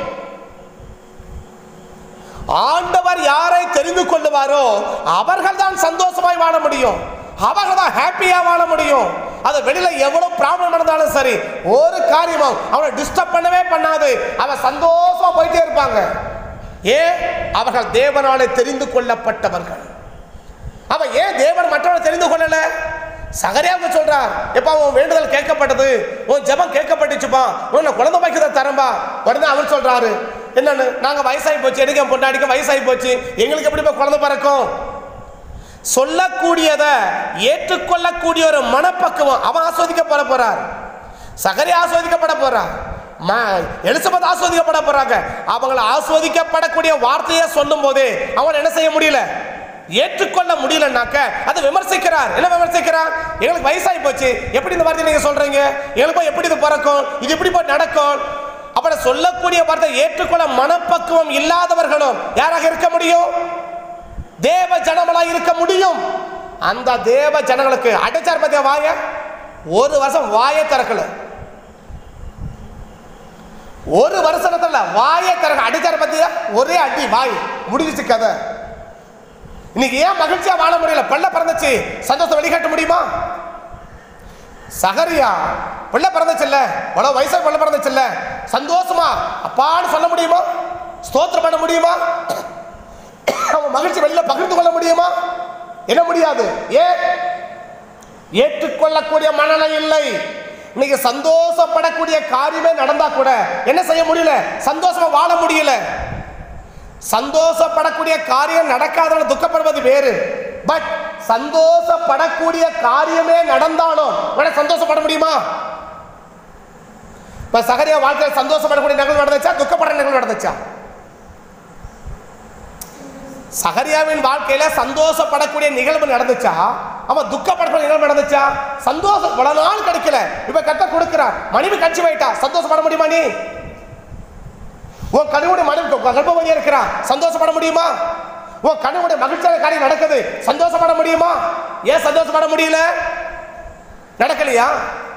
ஆண்டவர் யாரை தெரிந்து கொள்ளுவாரோ அவர்கள் தான் சந்தோஷமாய் வாழ முடியும் அவர்கள் தான் ஹாப்பியா வாழ முடியும் அது வெளியில எவ்வளவு ப்ராப்ளம் நடந்தாலும் சரி ஒரு காரியமும் அவனை டிஸ்டர்ப் பண்ணவே பண்ணாது அவன் சந்தோஷமா போயிட்டே இருப்பாங்க ஏன் அவர்கள் தேவனாலே தெரிந்து கொள்ளப்பட்டவர்கள் அவன் ஏன் தேவன் மற்றவனை தெரிந்து கொள்ளல சகரியாவுக்கு சொல்றார் எப்பா உன் வேண்டுதல் கேட்கப்பட்டது உன் ஜெபம் கேட்கப்பட்டுச்சுப்பா உன்னை குழந்தை பாக்கியத்தை தரம்பா உடனே அவர் சொல்றாரு என்னன்னு நாங்க வயசாகி போச்சு எனக்கு என் பொண்டாடிக்கு வயசாகி போச்சு எங்களுக்கு எப்படி இப்ப குழந்தை பிறக்கும் சொல்லக்கூடியதை ஏற்றுக்கொள்ளக்கூடிய ஒரு மனப்பக்குவம் அவன் ஆஸ்வதிக்கப்பட போறார் சகரி ஆஸ்வதிக்கப்பட போறார் எலிசபெத் ஆஸ்வதிக்கப்பட போறாங்க அவங்கள ஆஸ்வதிக்கப்படக்கூடிய வார்த்தையை சொல்லும் போதே அவன் என்ன செய்ய முடியல ஏற்றுக்கொள்ள முடியலன்னாக்க அதை விமர்சிக்கிறார் என்ன விமர்சிக்கிறார் எங்களுக்கு வயசாகி போச்சு எப்படி இந்த வார்த்தையை நீங்க சொல்றீங்க எங்களுக்கு போய் எப்படி இது பிறக்கும் இது எப்படி போய் நடக்கும் அப்புறம் சொல்லக்கூடிய வார்த்தை ஏற்றுக்கொள்ள மனப்பக்குவம் இல்லாதவர்களும் யாராக இருக்க முடியும் தேவ ஜனங்களா இருக்க முடியும் அந்த தேவ ஜனங்களுக்கு அடைச்சார் பத்திய வாய ஒரு வருஷம் வாயை திறக்கல ஒரு வருஷத்துல வாயை திறக்க அடிச்சார் பத்தியா ஒரே அடி வாய் முடிஞ்சிச்சு கதை இன்னைக்கு ஏன் மகிழ்ச்சியா வாழ முடியல பிள்ளை பிறந்துச்சு சந்தோஷம் வெளிக்காட்ட முடியுமா சகரியா பிள்ளை பிறந்துச்சுல்ல இவ்வளவு வயசா பிள்ளை பிறந்துச்சுல்ல சந்தோஷமா அப்பான்னு சொல்ல முடியுமா ஸ்தோத்திரம் பண்ண முடியுமா அவன் மகிழ்ச்சி வெளியில பகிர்ந்து கொள்ள முடியுமா என்ன முடியாது ஏன் ஏற்றுக்கொள்ளக்கூடிய மனநிலை இல்லை இன்னைக்கு சந்தோஷப்படக்கூடிய காரியமே நடந்தா கூட என்ன செய்ய முடியல சந்தோஷமா வாழ முடியல சந்தோஷப்படக்கூடிய காரியம் நடக்காதவங்க துக்கப்படுவது வேறு பட் சந்தோஷப்படக்கூடிய காரியமே நடந்தாலும் உடனே சந்தோஷப்பட முடியுமா இப்ப சகரியா வாழ்க்கையில் சந்தோஷப்படக்கூடிய நிகழ்வு நடந்துச்சா துக்கப்படுற நிகழ்வு நடந்துச்சா சகரியாவின் வாழ்க்கையில சந்தோஷப்படக்கூடிய நிகழ்வு நடந்துச்சா அவன் துக்கப்படக்கூடிய நிகழ்வு நடந்துச்சா சந்தோஷம் பல நாள் கிடைக்கல இப்ப கத்த கொடுக்கிறான் மனைவி கட்சி வைட்டா சந்தோஷப்பட முடியுமா நீ உன் கனவுடைய மனைவி கர்ப்பவதியா இருக்கிறான் சந்தோஷப்பட முடியுமா உன் கனவுடைய மகிழ்ச்சியான காரியம் நடக்குது சந்தோஷப்பட முடியுமா ஏன் சந்தோஷப்பட முடியல நடக்கலையா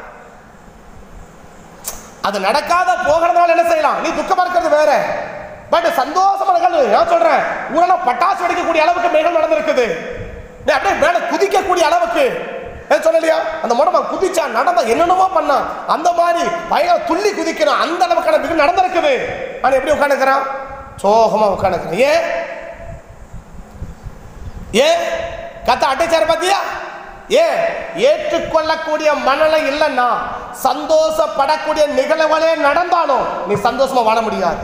அது நடக்காத போகிறதுனால என்ன செய்யலாம் நீ துக்கமா இருக்கிறது வேற பட் சந்தோஷமா நிகழ்வு நான் சொல்றேன் ஊரெல்லாம் பட்டாசு வெடிக்கக்கூடிய அளவுக்கு நிகழ்வு நடந்திருக்குது நீ அப்படியே மேல குதிக்கக்கூடிய அளவுக்கு ஏன் சொல்லலையா அந்த முடமா குதிச்சா நடந்தா என்னென்னமோ பண்ணான் அந்த மாதிரி பையன் துள்ளி குதிக்கிறான் அந்த அளவுக்கான நிகழ்வு நடந்திருக்குது ஆனா எப்படி உட்காந்துக்கிறான் சோகமா உட்காந்துக்கிறான் ஏன் ஏன் கத்த அட்டைச்சார் பாத்தியா ஏன் ஏற்றுக்கொள்ளக்கூடிய மனநிலை இல்லைன்னா சந்தோஷப்படக்கூடிய நிகழ்வுகளே நடந்தாலும் நீ சந்தோஷமா வாழ முடியாது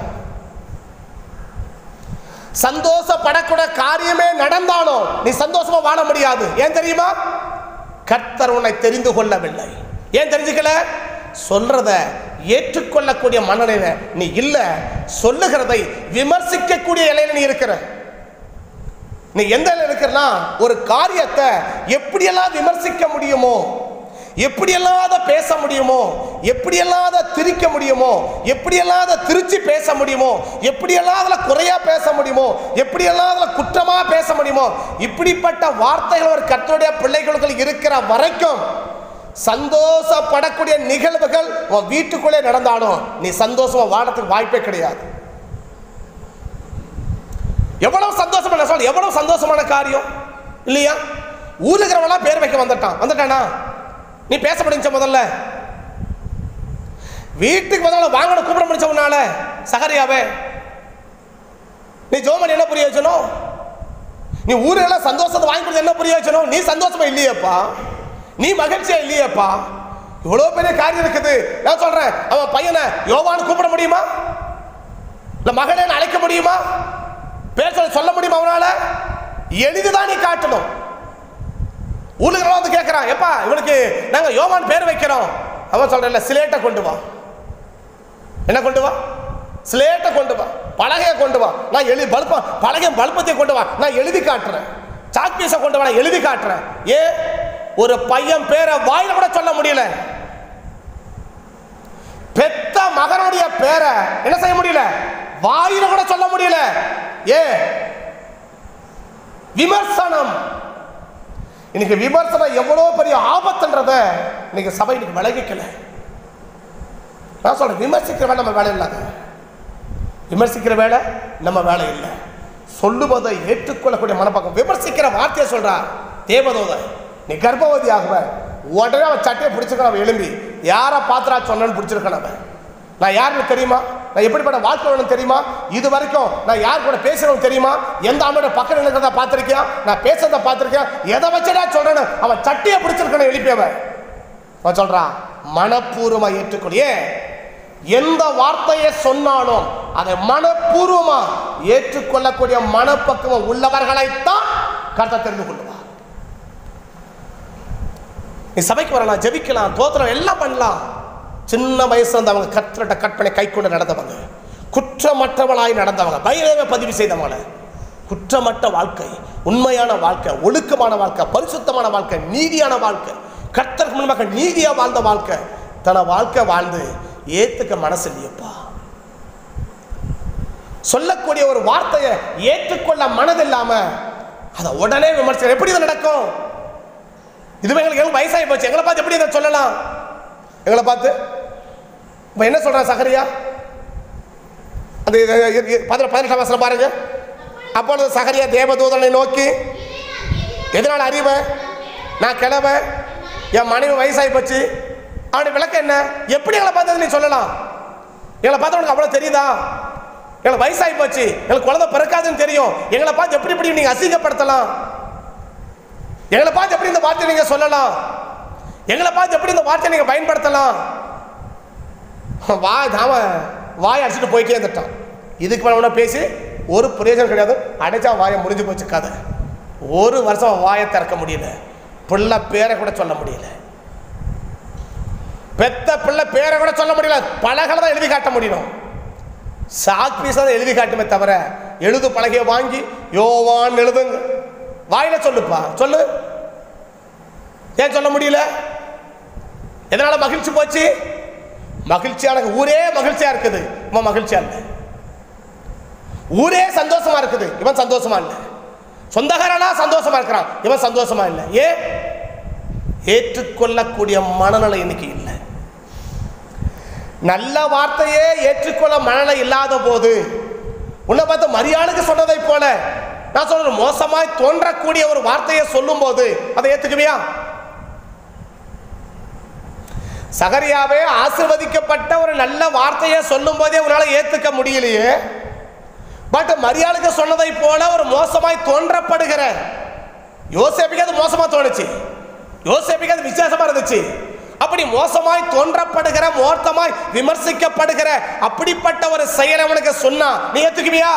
சந்தோஷப்படக்கூடிய காரியமே நடந்தாலும் நீ சந்தோஷமா வாழ முடியாது ஏன் தெரியுமா கர்த்தர் உன்னை தெரிந்து கொள்ளவில்லை ஏன் தெரிஞ்சுக்கல சொல்றத ஏற்றுக்கொள்ளக்கூடிய மனநிலை நீ இல்ல சொல்லுகிறதை விமர்சிக்கக்கூடிய இலையில நீ இருக்கிற நீ எந்த இலையில இருக்கிறனா ஒரு காரியத்தை எப்படியெல்லாம் விமர்சிக்க முடியுமோ எப்படியெல்லாம் அதை பேச முடியுமோ எப்படியெல்லாம் அதை திரிக்க முடியுமோ எப்படியெல்லாம் அதை திருச்சி பேச முடியுமோ எப்படியெல்லாம் அதில் குறையா பேச முடியுமோ எப்படியெல்லாம் அதில் குற்றமா பேச முடியுமோ இப்படிப்பட்ட வார்த்தைகள் ஒரு கர்த்தருடைய பிள்ளைகளுக்கு இருக்கிற வரைக்கும் சந்தோஷப்படக்கூடிய நிகழ்வுகள் உன் வீட்டுக்குள்ளே நடந்தாலும் நீ சந்தோஷமா வாழறதுக்கு வாய்ப்பே கிடையாது எவ்வளவு சந்தோஷமான சொல் எவ்வளவு சந்தோஷமான காரியம் இல்லையா ஊருக்கிறவெல்லாம் பேர் வைக்க வந்துட்டான் வந்துட்டானா நீ பேச முடிஞ்ச முதல்ல வீட்டுக்கு முதல்ல வாங்கன கூப்பிட முடிச்ச உன்னால சகரியாவே நீ ஜோமன் என்ன பிரயோஜனம் நீ ஊரெல்லாம் சந்தோஷத்தை வாங்கி கொடுத்து என்ன பிரயோஜனம் நீ சந்தோஷமா இல்லையேப்பா நீ மகிழ்ச்சியா இல்லையேப்பா இவ்வளோ பெரிய காரியம் இருக்குது நான் சொல்றேன் அவன் பையனை யோவான்னு கூப்பிட முடியுமா இல்ல மகனே அழைக்க முடியுமா பேர் சொல்ல சொல்ல முடியுமா அவனால எளிதுதான் நீ காட்டணும் ஊருக்குள்ள வந்து கேட்கறான் எப்பா இவனுக்கு நாங்க யோவான் பேர் வைக்கிறோம் அவன் சொல்றேன்ல சிலேட்டை கொண்டு வா என்ன கொண்டு வா சிலேட்டை கொண்டு வா பலகையை கொண்டு வா நான் எழுதி பல்ப பலகை பல்பத்தை கொண்டு வா நான் எழுதி காட்டுறேன் சாக் பீஸை கொண்டு வா நான் எழுதி காட்டுறேன் ஏன் ஒரு பையன் பேரை வாயில கூட சொல்ல முடியல பெத்த மகனுடைய பேரை என்ன செய்ய முடியல வாயில கூட சொல்ல முடியல ஏ விமர்சனம் இன்னைக்கு விமர்சனம் எவ்வளவு பெரிய ஆபத்துன்றத இன்னைக்கு சபை இன்னைக்கு விலகிக்கல நான் சொல்றேன் விமர்சிக்கிற வேலை நம்ம வேலை இல்லாத விமர்சிக்கிற வேலை நம்ம வேலை இல்லை சொல்லுவதை ஏற்றுக்கொள்ளக்கூடிய மனப்பக்கம் விமர்சிக்கிற வார்த்தையை சொல்றா தேவதோத நீ கர்ப்பவதி ஆகுவ உடனே அவன் சட்டையை பிடிச்சிருக்கான் அவன் எழும்பி யாரை பாத்திரா சொன்னேன்னு பிடிச்சிருக்கான் அவன் நான் யாருன்னு தெரியுமா நான் எப்படிப்பட்ட வாழ்க்கை வேணும் தெரியுமா இது வரைக்கும் நான் யார் கூட பேசுறவன் தெரியுமா எந்த ஆமோட பக்கம் நினைக்கிறத பார்த்திருக்கியா நான் பேசுறத பார்த்திருக்கேன் எதை வச்சுடா சொல்றேன்னு அவன் சட்டையை பிடிச்சிருக்கான எழுப்பியவன் அவன் சொல்றான் மனப்பூர்வமா ஏற்றுக்கொள்ளியே எந்த வார்த்தையை சொன்னாலும் அதை மனப்பூர்வமா ஏற்றுக்கொள்ளக்கூடிய மனப்பக்குவம் உள்ளவர்களைத்தான் கருத்தை தெரிந்து கொள்ளுவார் நீ சபைக்கு வரலாம் ஜெபிக்கலாம் தோத்திரம் எல்லாம் பண்ணலாம் சின்ன வயசுல இருந்து அவங்க கத்திரட்ட கற்பனை கை கொண்டு நடந்தவங்க குற்றமற்றவளாய் நடந்தவங்க பயிரவே பதிவு செய்தவங்க குற்றமற்ற வாழ்க்கை உண்மையான வாழ்க்கை ஒழுக்கமான வாழ்க்கை பரிசுத்தமான வாழ்க்கை நீதியான வாழ்க்கை கர்த்தருக்கு முன்பாக நீதியா வாழ்ந்த வாழ்க்கை தன வாழ்க்கை வாழ்ந்து ஏத்துக்க மனசு இல்லையப்பா சொல்லக்கூடிய ஒரு வார்த்தையை ஏற்றுக்கொள்ள மனதில்லாம அதை உடனே விமர்சனம் எப்படி இது நடக்கும் இதுவே எங்களுக்கு எவ்வளவு வயசாகி போச்சு எங்களை பார்த்து எப்படி இதை சொல்லலாம் எங்களை பார்த்து இப்போ என்ன சொல்றான் சகரியா அந்த இது- இது- இது- பதின பதினெட்டாம் வசனம் பாருங்க அப்பொழுது சகரியா தேவதூதனை நோக்கி எதனால் அறிவேன் நான் கிழவன் என் மனைவி வயசாகி போச்சு அவனுடைய விளக்கம் என்ன எப்படி எங்களை பார்த்தது நீ சொல்லலாம் எங்களை பார்த்து உனக்கு அவ்வளோ தெரியுதா எங்களுக்கு வயசாகி போச்சு எங்களுக்கு குழந்தை பிறக்காதுன்னு தெரியும் எங்களை பார்த்து எப்படி இப்படி நீங்கள் அசிங்கப்படுத்தலாம் எங்களை பார்த்து எப்படி இந்த வார்த்தை நீங்க சொல்லலாம் எங்களை பார்த்து எப்படி இந்த வார்த்தை நீங்க பயன்படுத்தலாம் வாய் அவன் வாய் அடிச்சுட்டு போயிட்டே இருந்துட்டான் இதுக்கு மேலே ஒன்றா பேசி ஒரு பிரயோஜனம் கிடையாது அடைச்சா வாயை முடிஞ்சு போச்சு கதை ஒரு வருஷம் அவன் வாயை திறக்க முடியல பிள்ளை பேரை கூட சொல்ல முடியல பெத்த பிள்ளை பேரை கூட சொல்ல முடியல பலகளை தான் எழுதி காட்ட முடியும் சாக் பீஸை தான் எழுதி காட்டுமே தவிர எழுது பலகையை வாங்கி யோவான் எழுதுங்க வாயில சொல்லுப்பா சொல்லு ஏன் சொல்ல முடியல எதனால மகிழ்ச்சி போச்சு மகிழ்ச்சியான ஊரே மகிழ்ச்சியா இருக்குது இவன் மகிழ்ச்சியா இல்லை ஊரே சந்தோஷமா இருக்குது இவன் சந்தோஷமா இல்லை சொந்தக்காரனா சந்தோஷமா இருக்கிறான் இவன் சந்தோஷமா இல்லை ஏன் ஏற்றுக்கொள்ளக்கூடிய மனநிலை இன்னைக்கு இல்லை நல்ல வார்த்தையே ஏற்றுக்கொள்ள மனநிலை இல்லாத போது உன்னை பார்த்து மரியாளுக்கு சொன்னதை போல நான் சொல்றேன் மோசமாய் தோன்றக்கூடிய ஒரு வார்த்தையை சொல்லும் போது அதை ஏத்துக்குவியா சகரியாவே ஆசிர்வதிக்கப்பட்ட ஒரு நல்ல வார்த்தையை சொல்லும் போதே உன்னால ஏத்துக்க முடியலையே பட் மரியாளுக்கு சொன்னதை போல ஒரு மோசமாய் தோன்றப்படுகிற யோசேப்புக்கு அது மோசமா தோணுச்சு யோசேப்புக்கு அது வித்தியாசமா இருந்துச்சு அப்படி மோசமாய் தோன்றப்படுகிற மோர்த்தமாய் விமர்சிக்கப்படுகிற அப்படிப்பட்ட ஒரு செயலை அவனுக்கு சொன்னா நீ ஏத்துக்குவியா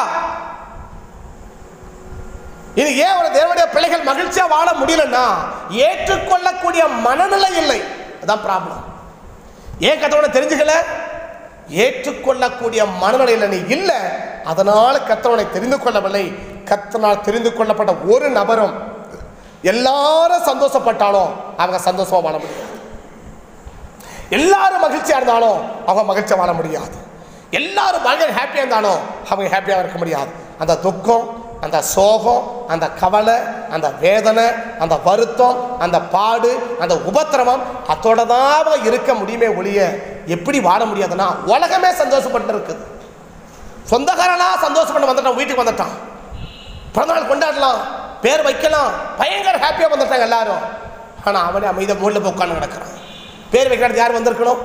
இது ஏன் ஒரு தேவனுடைய பிள்ளைகள் மகிழ்ச்சியா வாழ முடியலன்னா ஏற்றுக்கொள்ளக்கூடிய மனநிலை இல்லை அதான் ப்ராப்ளம் ஏன் கத்தவனை தெரிஞ்சுக்கல ஏற்றுக்கொள்ளக்கூடிய மனநிலையில் நீ இல்லை அதனால கத்தவனை தெரிந்து கொள்ளவில்லை கத்தனால் தெரிந்து கொள்ளப்பட்ட ஒரு நபரும் எல்லாரும் சந்தோஷப்பட்டாலும் அவங்க சந்தோஷமா வாழ முடியாது எல்லாரும் மகிழ்ச்சியா இருந்தாலும் அவங்க மகிழ்ச்சியா வாழ முடியாது எல்லாரும் பயங்கர ஹாப்பியா இருந்தாலும் அவங்க ஹாப்பியாக இருக்க முடியாது அந்த துக்கம் அந்த சோகம் அந்த கவலை அந்த வேதனை அந்த வருத்தம் அந்த பாடு அந்த உபத்திரவம் அதோட தான் அவங்க இருக்க முடியுமே ஒழிய எப்படி வாழ முடியாதுன்னா உலகமே சந்தோஷப்பட்டு இருக்குது சொந்தக்காரனா சந்தோஷப்பட்டு வந்துட்டான் வீட்டுக்கு வந்துட்டான் பிறந்தநாள் கொண்டாடலாம் பேர் வைக்கலாம் பயங்கர ஹாப்பியாக வந்துட்டாங்க எல்லாரும் ஆனால் அவனே அமைதிய மூலில் போய் உட்காந்து கிடக்கிறான் பேர் வைக்கிற இடத்துக்கு யார் வந்திருக்கணும்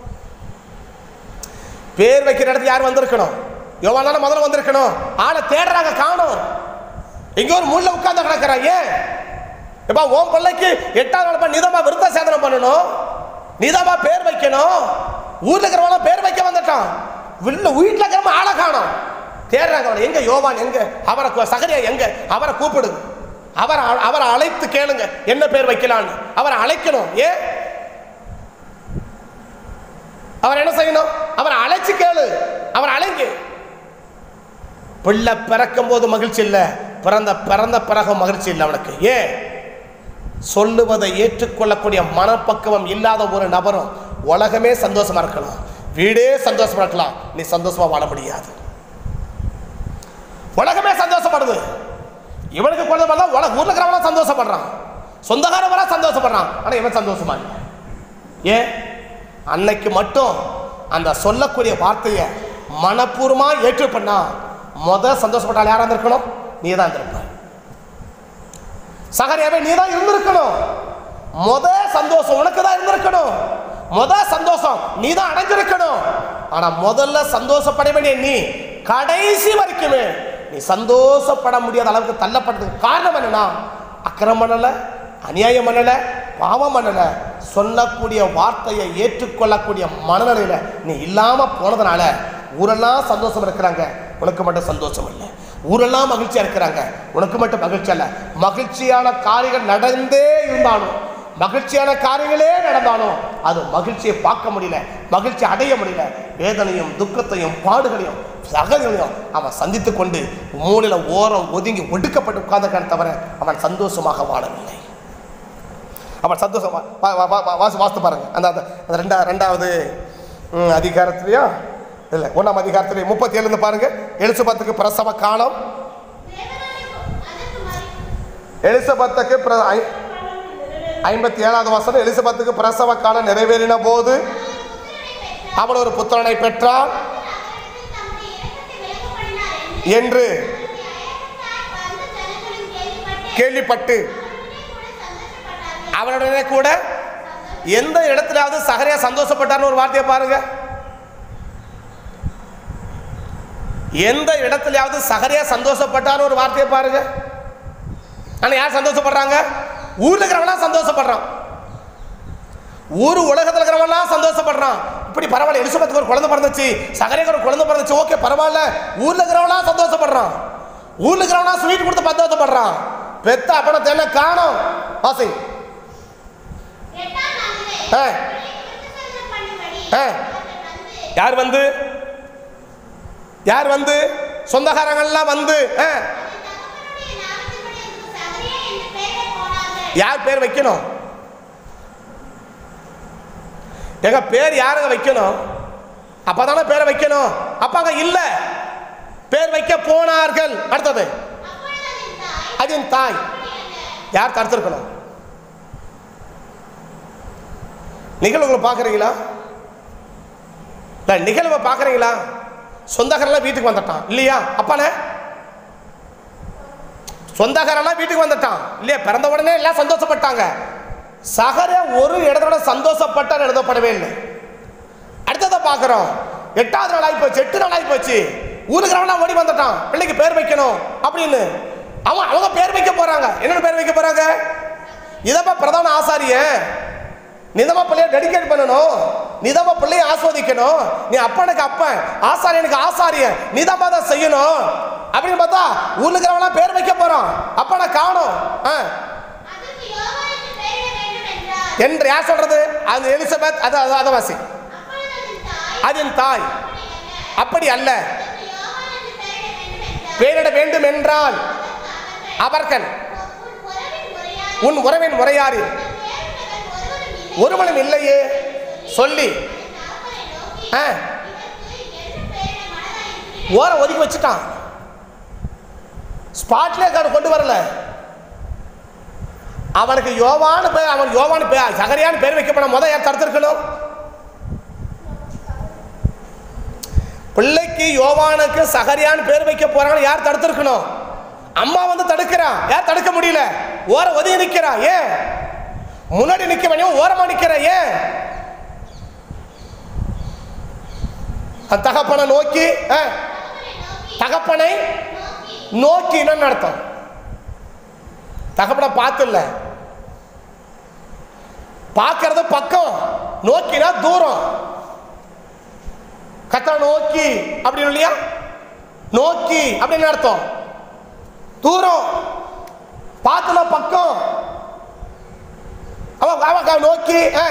பேர் வைக்கிற இடத்துக்கு யார் வந்திருக்கணும் யோவான முதல்ல வந்திருக்கணும் ஆளை தேடுறாங்க காணும் எங்கேயோ ஒரு மூலைல உட்கார்ந்து கிடக்கிறான் ஏன் எப்பா உன் பிள்ளைக்கு எட்டாம் நாள் நீதாமா விருத்த சேதனை பண்ணணும் நீதாமா பேர் வைக்கணும் ஊர்ல இருக்கிறவங்க பேர் வைக்க வந்துட்டான் வீட்டுல வீட்டில் இருக்கிறவங்க ஆளை காணும் தேடுறாங்க அவனை எங்க யோவான் எங்க அவரை கு- சகரியா எங்க அவரை கூப்பிடுங்க அவரை அ- அவரை அழைத்து கேளுங்க என்ன பேர் வைக்கலான்னு அவரை அழைக்கணும் ஏன் அவர் என்ன செய்யணும் அவரை அழைச்சு கேளு அவர் அழைங்க பிள்ளை பிறக்கும் போது மகிழ்ச்சி இல்லை பிறந்த பிறந்த பிறகு மகிழ்ச்சி இல்லை அவனுக்கு ஏன் சொல்லுவதை ஏற்றுக்கொள்ளக்கூடிய மனப்பக்குவம் இல்லாத ஒரு நபரும் உலகமே சந்தோஷமா இருக்கலாம் வீடே சந்தோஷமா இருக்கலாம் நீ சந்தோஷமா வாழ முடியாது உலகமே சந்தோஷப்படுது இவனுக்கு குழந்தை பண்ணா உலக ஊர்ல இருக்கிறவனா சந்தோஷப்படுறான் சொந்தக்காரன் வர சந்தோஷப்படுறான் ஆனா இவன் சந்தோஷமா இல்லை ஏன் அன்னைக்கு மட்டும் அந்த சொல்லக்கூடிய வார்த்தையை மனப்பூர்வமா ஏற்று பண்ணா முத சந்தோஷப்பட்டால் யாரா இருந்திருக்கணும் நீ தான் இருந்திருப்ப சகரியாவே நீ தான் இருந்திருக்கணும் முத சந்தோஷம் உனக்கு தான் இருந்திருக்கணும் முத சந்தோஷம் நீ தான் அடைஞ்சிருக்கணும் ஆனா முதல்ல சந்தோஷப்பட வேண்டிய நீ கடைசி வரைக்குமே நீ சந்தோஷப்பட முடியாத அளவுக்கு தள்ளப்பட்டதுக்கு காரணம் என்னன்னா அக்கிரம் பண்ணல அநியாயம் பண்ணல பாவம் பண்ணல சொல்லக்கூடிய வார்த்தையை ஏற்றுக்கொள்ளக்கூடிய மனநிலையில நீ இல்லாம போனதுனால ஊரெல்லாம் சந்தோஷம் இருக்கிறாங்க உனக்கு மட்டும் சந்தோஷம் இல்லை ஊரெல்லாம் மகிழ்ச்சியா இருக்கிறாங்க உனக்கு மட்டும் மகிழ்ச்சி அல்ல மகிழ்ச்சியான காரியங்கள் நடந்தே இருந்தாலும் மகிழ்ச்சியான காரியங்களே நடந்தாலும் அது மகிழ்ச்சியை பார்க்க முடியல மகிழ்ச்சி அடைய முடியல வேதனையும் துக்கத்தையும் பாடுகளையும் சகதையும் அவன் சந்தித்து கொண்டு மூலையில ஓரம் ஒதுங்கி ஒடுக்கப்பட்டு உட்கார்ந்திருக்கான் தவிர அவன் சந்தோஷமாக வாழவில்லை அவன் சந்தோஷமா வா- வா- வா- வா- வாசி வாசித்து பாருங்க அந்த அந்த அந்த ரெண்டா ரெண்டாவது ம், அதிகாரத்திலையா இல்லை ஒன்றாம் அதிகாரத்திலே முப்பத்தி ஏழுன்னு பாருங்க எலிசபத்துக்கு பிரசவ காலம் எலிசபத்துக்கு பிர- ஐ- ஐம்பத்தி ஏழாவது வசனம் எலிசபத்துக்கு பிரசவ காலம் நிறைவேறின போது அவள் ஒரு புத்திரனை பெற்றாள் என்று கேள்விப்பட்டு அவனுடனே கூட எந்த இடத்துலாவது சகரியா சந்தோஷப்பட்டார்னு ஒரு வார்த்தையை பாருங்க எந்த இடத்துலயாவது சகரியா சந்தோஷப்பட்டார்னு ஒரு வார்த்தையை பாருங்க ஆனா யார் சந்தோஷப்படுறாங்க ஊர்ல இருக்கிறவனா சந்தோஷப்படுறான் ஊர் உலகத்துல இருக்கிறவனா சந்தோஷப்படுறான் இப்படி பரவாயில்ல எலிசபெத்துக்கு ஒரு குழந்தை பிறந்துச்சு சகரியாக்கு ஒரு குழந்தை பிறந்துச்சு ஓகே பரவாயில்ல ஊர்ல இருக்கிறவனா சந்தோஷப்படுறான் ஊர்ல இருக்கிறவனா ஸ்வீட் கொடுத்து சந்தோஷப்படுறான் பெத்த அப்பனை என்ன காணும் வாசி ஆ. ஆ. யார் வந்து யார் வந்து சொந்தக்காரங்கள்லாம் வந்து ஆ, யார் பேர் வைக்கணும் எங்க பேர் யாருங்க வைக்கணும் அப்பதானே பேரை வைக்கணும் அப்பாங்க இல்ல பேர் வைக்க போனார்கள் அடுத்தது அதன் தாய் யார் தடுத்திருக்கணும் நிகழ்வுகளை பார்க்குறீங்களா இல்லை நிகழ்வை பார்க்குறீங்களா சொந்தக்காரெல்லாம் வீட்டுக்கு வந்துட்டான் இல்லையா அப்பானே சொந்தக்காரெல்லாம் வீட்டுக்கு வந்துட்டான் இல்லையா பிறந்த உடனே எல்லாம் சந்தோஷப்பட்டாங்க சகர ஒரு இடத்தோட சந்தோஷப்பட்டால் எழுதப்படவே இல்லை அடுத்ததை பார்க்குறோம் எட்டாவது நாள் ஆகி போச்சு எட்டு நாள் ஆகி போச்சு ஊருக்கிறவனா ஓடி வந்துட்டான் பிள்ளைக்கு பேர் வைக்கணும் அப்படின்னு அவன் அவங்க பேர் வைக்க போறாங்க என்னென்ன பேர் வைக்க போறாங்க இதப்பா பிரதான ஆசாரியன் நிதமா பிள்ளைய டெடிகேட் பண்ணணும் நிதமா பிள்ளைய ஆஸ்வதிக்கணும் நீ அப்பனுக்கு அப்பன் ஆசாரியனுக்கு ஆசாரியன் நிதமா தான் செய்யணும் அப்படின்னு பார்த்தா ஊர்ல இருக்கிறவங்களாம் பேர் வைக்க போறான் அப்பனை காணும் ஆ என்று யார் சொல்றது அது எலிசபெத் அது அது அதவாசி அதன் தாய் அப்படி அல்ல பெயரிட வேண்டும் என்றால் அவர்கள் உன் உறவின் முறையாரில் ஒருவனும் இல்லையே சொல்லி ஆ, ஓரம் ஒதுக்கி வச்சுட்டான் ஸ்பாட்லேயே கொண்டு வரல அவனுக்கு யோவான்னு பேர் அவன் யோவான்னு பேர் சகரியான்னு பேர் வைக்கப்பட முத யார் தடுத்திருக்கணும் பிள்ளைக்கு யோவானுக்கு சகரியான்னு பேர் வைக்க போறாங்கன்னு யார் தடுத்திருக்கணும் அம்மா வந்து தடுக்கிறான் யார் தடுக்க முடியல ஓர ஒதுங்கி நிக்கிறான் ஏன் முன்னாடி நிக்க வேண்டிய ஓரமா நிக்கிறான் ஏன் அந்த தகப்பனை நோக்கி ஆ, தகப்பனை நோக்கி என்னன்னு அர்த்தம் தகப்பனை பார்த்து இல்ல பார்க்கறது பக்கம் நோக்கினா தூரம் கத்த நோக்கி அப்படின்னு இல்லையா நோக்கி அப்படின்னு அர்த்தம் தூரம் பார்த்துனா பக்கம் அவன் அவன் அவன் நோக்கி ஆ,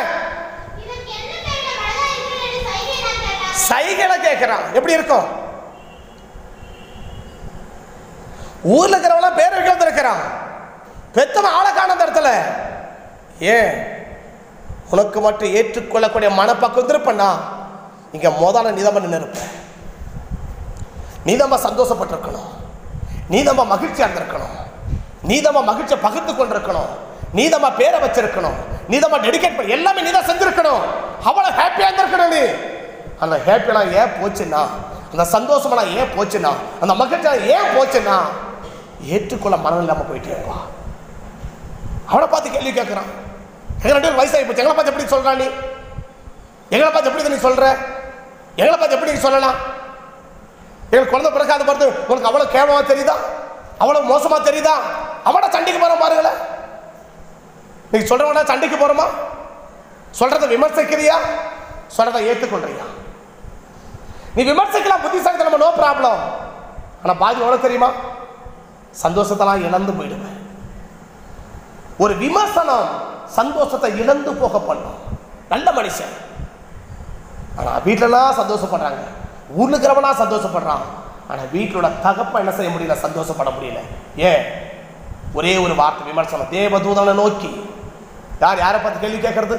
சைகளை கேட்கிறான் எப்படி இருக்கும் ஊர்ல இருக்கிறவங்களாம் பேர் வைக்க வந்திருக்கிறான் பெத்தவன் ஆளை காண அந்த இடத்துல ஏன் உனக்கு மட்டும் ஏற்றுக்கொள்ளக்கூடிய மனப்பக்குவம் இருப்பண்ணா இங்கே முதல்ல நீ தான் நின்று இருப்ப நீ தான் சந்தோஷப்பட்டிருக்கணும் நீ தான் மகிழ்ச்சியாக இருந்திருக்கணும் நீ தான் மகிழ்ச்சியை பகிர்ந்து கொண்டிருக்கணும் நீ தான் பேரை வச்சிருக்கணும் நீ தான் டெடிகேட் பண்ணி எல்லாமே நீ தான் செஞ்சிருக்கணும் அவ்வளோ ஹாப்பியாக இருந்திருக்கணும் நீ அந்த ஹாப்பியெல்லாம் ஏன் போச்சுன்னா அந்த சந்தோஷமெல்லாம் ஏன் போச்சுன்னா அந்த மகிழ்ச்சியெல்லாம் ஏன் போச்சுன்னா ஏற்றுக்கொள்ள மனம் இல்லாமல் போயிட்டே இருப்பா அவனை பார்த்து கேள்வி கேட்குறான் எங்க ரெண்டு பேரும் வயசாகி போச்சு எங்களை பார்த்து எப்படி சொல்கிறான் நீ எங்களை பார்த்து எப்படி நீ சொல்கிற எங்களை பார்த்து எப்படி நீ சொல்லலாம் எங்களுக்கு குழந்தை பிறக்காத பார்த்து உனக்கு அவ்வளோ கேவலமாக தெரியுதா அவ்வளோ மோசமாக தெரியுதா அவட சண்டைக்கு போகிறோம் பாருங்களேன் நீ சொல்கிறவனா சண்டைக்கு போகிறோமா சொல்கிறத விமர்சிக்கிறியா சொல்கிறத ஏற்றுக்கொள்றியா நீ விமர்சிக்கலாம் புத்திசாலித்தனமா நோ ப்ராப்ளம் ஆனால் பாதி எவ்வளோ தெரியுமா சந்தோஷத்தெல்லாம் இழந்து போயிடுவேன் ஒரு விமர்சனம் சந்தோஷத்தை இழந்து போக பண்ணும் நல்ல மனுஷன் ஆனா வீட்டிலலாம் சந்தோஷப்படுறாங்க ஊர்ல இருக்கிறவனா சந்தோஷப்படுறான் ஆனா வீட்டிலோட தகப்ப என்ன செய்ய முடியல சந்தோஷப்பட முடியல ஏன் ஒரே ஒரு வார்த்தை விமர்சனம் தேவதூதனை நோக்கி யார் யாரை பார்த்து கேள்வி கேட்கறது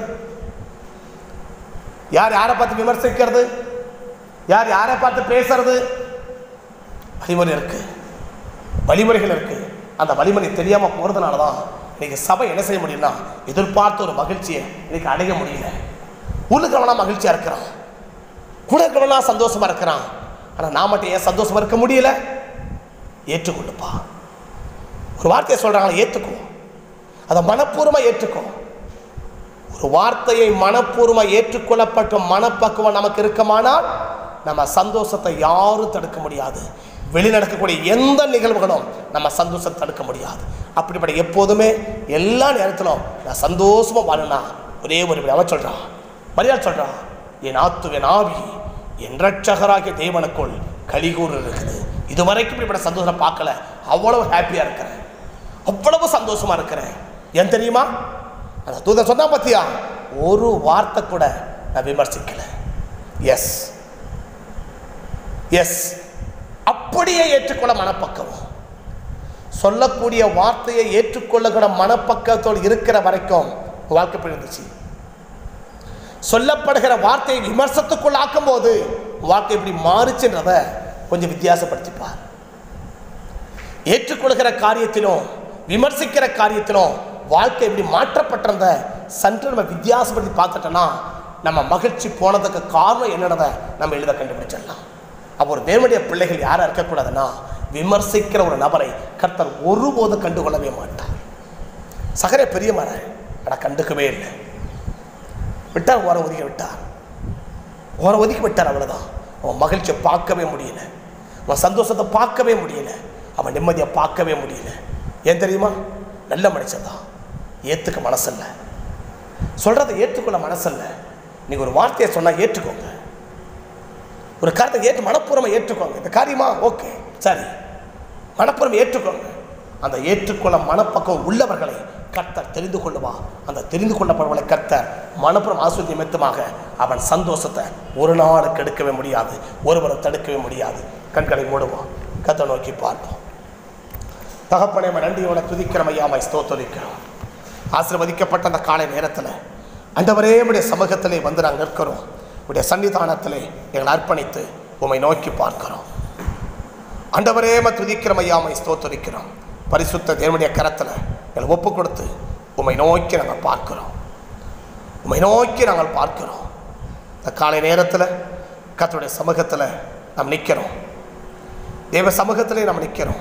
யார் யாரை பார்த்து விமர்சிக்கிறது யார் யாரை பார்த்து பேசுறது வழிமுறை இருக்கு வழிமுறைகள் இருக்கு அந்த வழிமுறை தெரியாம போறதுனால தான் இன்னைக்கு சபை என்ன செய்ய முடியும்னா எதிர்பார்த்த ஒரு மகிழ்ச்சியை இன்னைக்கு அடைய முடியல உள்ளுக்கிறவனா மகிழ்ச்சியா இருக்கிறான் கூட இருக்கிறவனா சந்தோஷமா இருக்கிறான் ஆனா நான் மட்டும் ஏன் சந்தோஷமா இருக்க முடியல ஏற்றுக்கொள்ளுப்பா ஒரு வார்த்தையை சொல்றாங்களா ஏத்துக்கோ அதை மனப்பூர்வமா ஏற்றுக்கோ ஒரு வார்த்தையை மனப்பூர்வமா ஏற்றுக்கொள்ளப்பட்ட மனப்பக்குவம் நமக்கு இருக்குமானால் நம்ம சந்தோஷத்தை யாரும் தடுக்க முடியாது வெளி நடக்கக்கூடிய எந்த நிகழ்வுகளும் நம்ம சந்தோஷத்தை தடுக்க முடியாது அப்படிப்பட்ட எப்போதுமே எல்லா நேரத்திலும் நான் சந்தோஷமா வாழனா ஒரே ஒரு விட அவன் சொல்றான் மரியாதை சொல்றான் என் ஆத்து என் ஆவி என் ரட்சகராகிய தேவனுக்குள் கலிகூர் இருக்குது இதுவரைக்கும் இப்படிப்பட்ட சந்தோஷம் பார்க்கல அவ்வளவு ஹாப்பியா இருக்கிறேன் அவ்வளவு சந்தோஷமா இருக்கிறேன் ஏன் தெரியுமா அந்த தூதன் சொன்னா பத்தியா ஒரு வார்த்தை கூட நான் விமர்சிக்கல எஸ் எஸ் அப்படியே ஏற்றுக்கொள்ள மனப்பக்குவம் சொல்லக்கூடிய வார்த்தையை ஏற்றுக்கொள்ளுகிற மனப்பக்கத்தோடு இருக்கிற வரைக்கும் உன் வாழ்க்கை எப்படி இருந்துச்சு சொல்லப்படுகிற வார்த்தையை விமர்சத்துக்குள் ஆக்கும் போது உன் வாழ்க்கை எப்படி மாறுச்சுன்றத கொஞ்சம் வித்தியாசப்படுத்திப்பார் ஏற்றுக்கொள்கிற காரியத்திலும் விமர்சிக்கிற தேர்ந்தெடுக்கிறோம் வாழ்க்கை எப்படி மாற்றப்பட்டிருந்த சற்று நம்ம வித்தியாசப்படுத்தி பார்த்துட்டோன்னா நம்ம மகிழ்ச்சி போனதுக்கு காரணம் என்னன்றதை நம்ம எழுத கண்டுபிடிச்சிடலாம் அப்போ ஒரு தேவனுடைய பிள்ளைகள் யாராக இருக்கக்கூடாதுன்னா விமர்சிக்கிற ஒரு நபரை கர்த்தர் ஒருபோதும் கண்டுகொள்ளவே மாட்டார் சகரே பெரிய மரம் ஆனால் கண்டுக்கவே இல்லை விட்டார் ஓரம் ஒதுக்கி விட்டார் ஓரம் ஒதுக்கி விட்டார் அவ்வளோதான் அவன் மகிழ்ச்சியை பார்க்கவே முடியல அவன் சந்தோஷத்தை பார்க்கவே முடியல அவன் நிம்மதியை பார்க்கவே முடியல ஏன் தெரியுமா நல்ல மனுஷன் தான் ஏற்றுக்க மனசில்லை சொல்கிறத ஏற்றுக்கொள்ள மனசில்லை நீங்கள் ஒரு வார்த்தையை சொன்னால் ஏற்றுக்கோங்க ஒரு காரியத்தை ஏற்று மனப்பூர்வமாக ஏற்றுக்கோங்க இந்த காரியமா ஓகே சரி மனப்பூர்வம் ஏற்றுக்கோங்க அந்த ஏற்றுக்கொள்ள மனப்பக்கம் உள்ளவர்களை கர்த்தர் தெரிந்து கொள்ளுவா அந்த தெரிந்து கொள்ளப்படுவனை கர்த்தர் மனப்புறம் ஆஸ்வதி நிமித்தமாக அவன் சந்தோஷத்தை ஒரு நாள் கெடுக்கவே முடியாது ஒருவரை தடுக்கவே முடியாது கண்களை மூடுவோம் கத்தை நோக்கி பார்ப்போம் தகப்பனை நம்ம நன்றியோட துதிக்கிறோம் ஐயாமை ஸ்தோத்தரிக்கிறோம் ஆசீர்வதிக்கப்பட்ட அந்த காலை நேரத்தில் அந்தவரே உடைய சமூகத்திலே வந்து நாங்கள் நிற்கிறோம் உடைய சன்னிதானத்திலே எங்களை அர்ப்பணித்து உம்மை நோக்கி பார்க்கிறோம் ஆண்டவரே ம துதிக்கிறோம் ஐயாமை ஸ்தோத்தரிக்கிறோம் பரிசுத்த தேவனுடைய கரத்தில் எங்களை ஒப்பு கொடுத்து உம்மை நோக்கி நாங்கள் பார்க்கிறோம் உம்மை நோக்கி நாங்கள் பார்க்கிறோம் இந்த காலை நேரத்தில் கர்த்தருடைய சமூகத்தில் நாம் நிற்கிறோம் தேவ சமூகத்திலே நாம் நிற்கிறோம்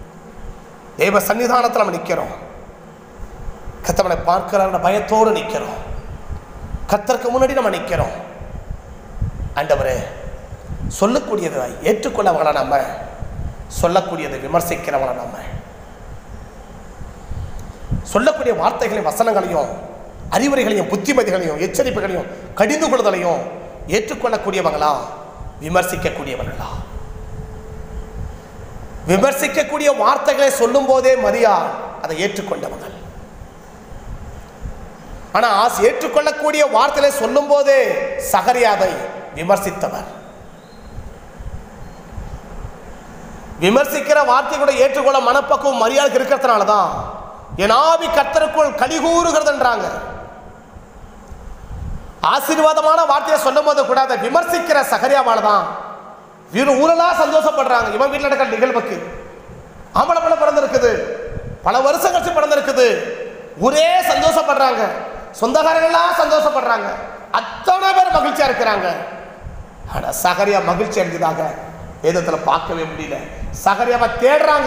தேவ சன்னிதானத்தில் நம்ம நிற்கிறோம் கத்தவனை பார்க்கிறார் பயத்தோடு நிற்கிறோம் கத்தருக்கு முன்னாடி நம்ம நிற்கிறோம் ஆண்டவரே சொல்லக்கூடியதை ஏற்றுக்கொள்ளவங்கள நம்ம சொல்லக்கூடியதை விமர்சிக்கிறவங்கள நம்ம சொல்லக்கூடிய வார்த்தைகளையும் வசனங்களையும் அறிவுரைகளையும் புத்திமதிகளையும் எச்சரிப்புகளையும் கடிந்து கொள்ளுதலையும் ஏற்றுக்கொள்ளக்கூடியவங்களா விமர்சிக்கக்கூடியவர்களா விமர்சிக்கக்கூடிய வார்த்தைகளை சொல்லும் போதே மரியாள் அதை ஏற்றுக்கொண்டவர்கள் ஆனா ஆஸ் ஏற்றுக்கொள்ளக்கூடிய வார்த்தைகளை சொல்லும் போதே சகரியாதை விமர்சித்தவர் விமர்சிக்கிற வார்த்தை கூட ஏற்றுக்கொள்ள மனப்பக்குவம் மரியாதைக்கு இருக்கிறதுனால தான் என் ஆவி கர்த்தருக்குள் கலிகூறுகிறதுன்றாங்க ஆசீர்வாதமான வார்த்தையை சொல்லும் போது கூட அதை விமர்சிக்கிற சகரியாவால தான் வீடு ஊரெல்லாம் சந்தோஷப்படுறாங்க இவன் வீட்டில் நடக்கிற நிகழ்வுக்கு ஆம்பளை பிள்ளை பிறந்திருக்குது பல வருஷம் கழிச்சு பிறந்திருக்குது ஒரே சந்தோஷப்படுறாங்க சொந்தக்காரங்களாம் சந்தோஷப்படுறாங்க அத்தனை பேர் மகிழ்ச்சியா இருக்கிறாங்க ஆனா சகரியா மகிழ்ச்சி அடைஞ்சதாக வேதத்துல பார்க்கவே முடியல சகரியாவை தேடுறாங்க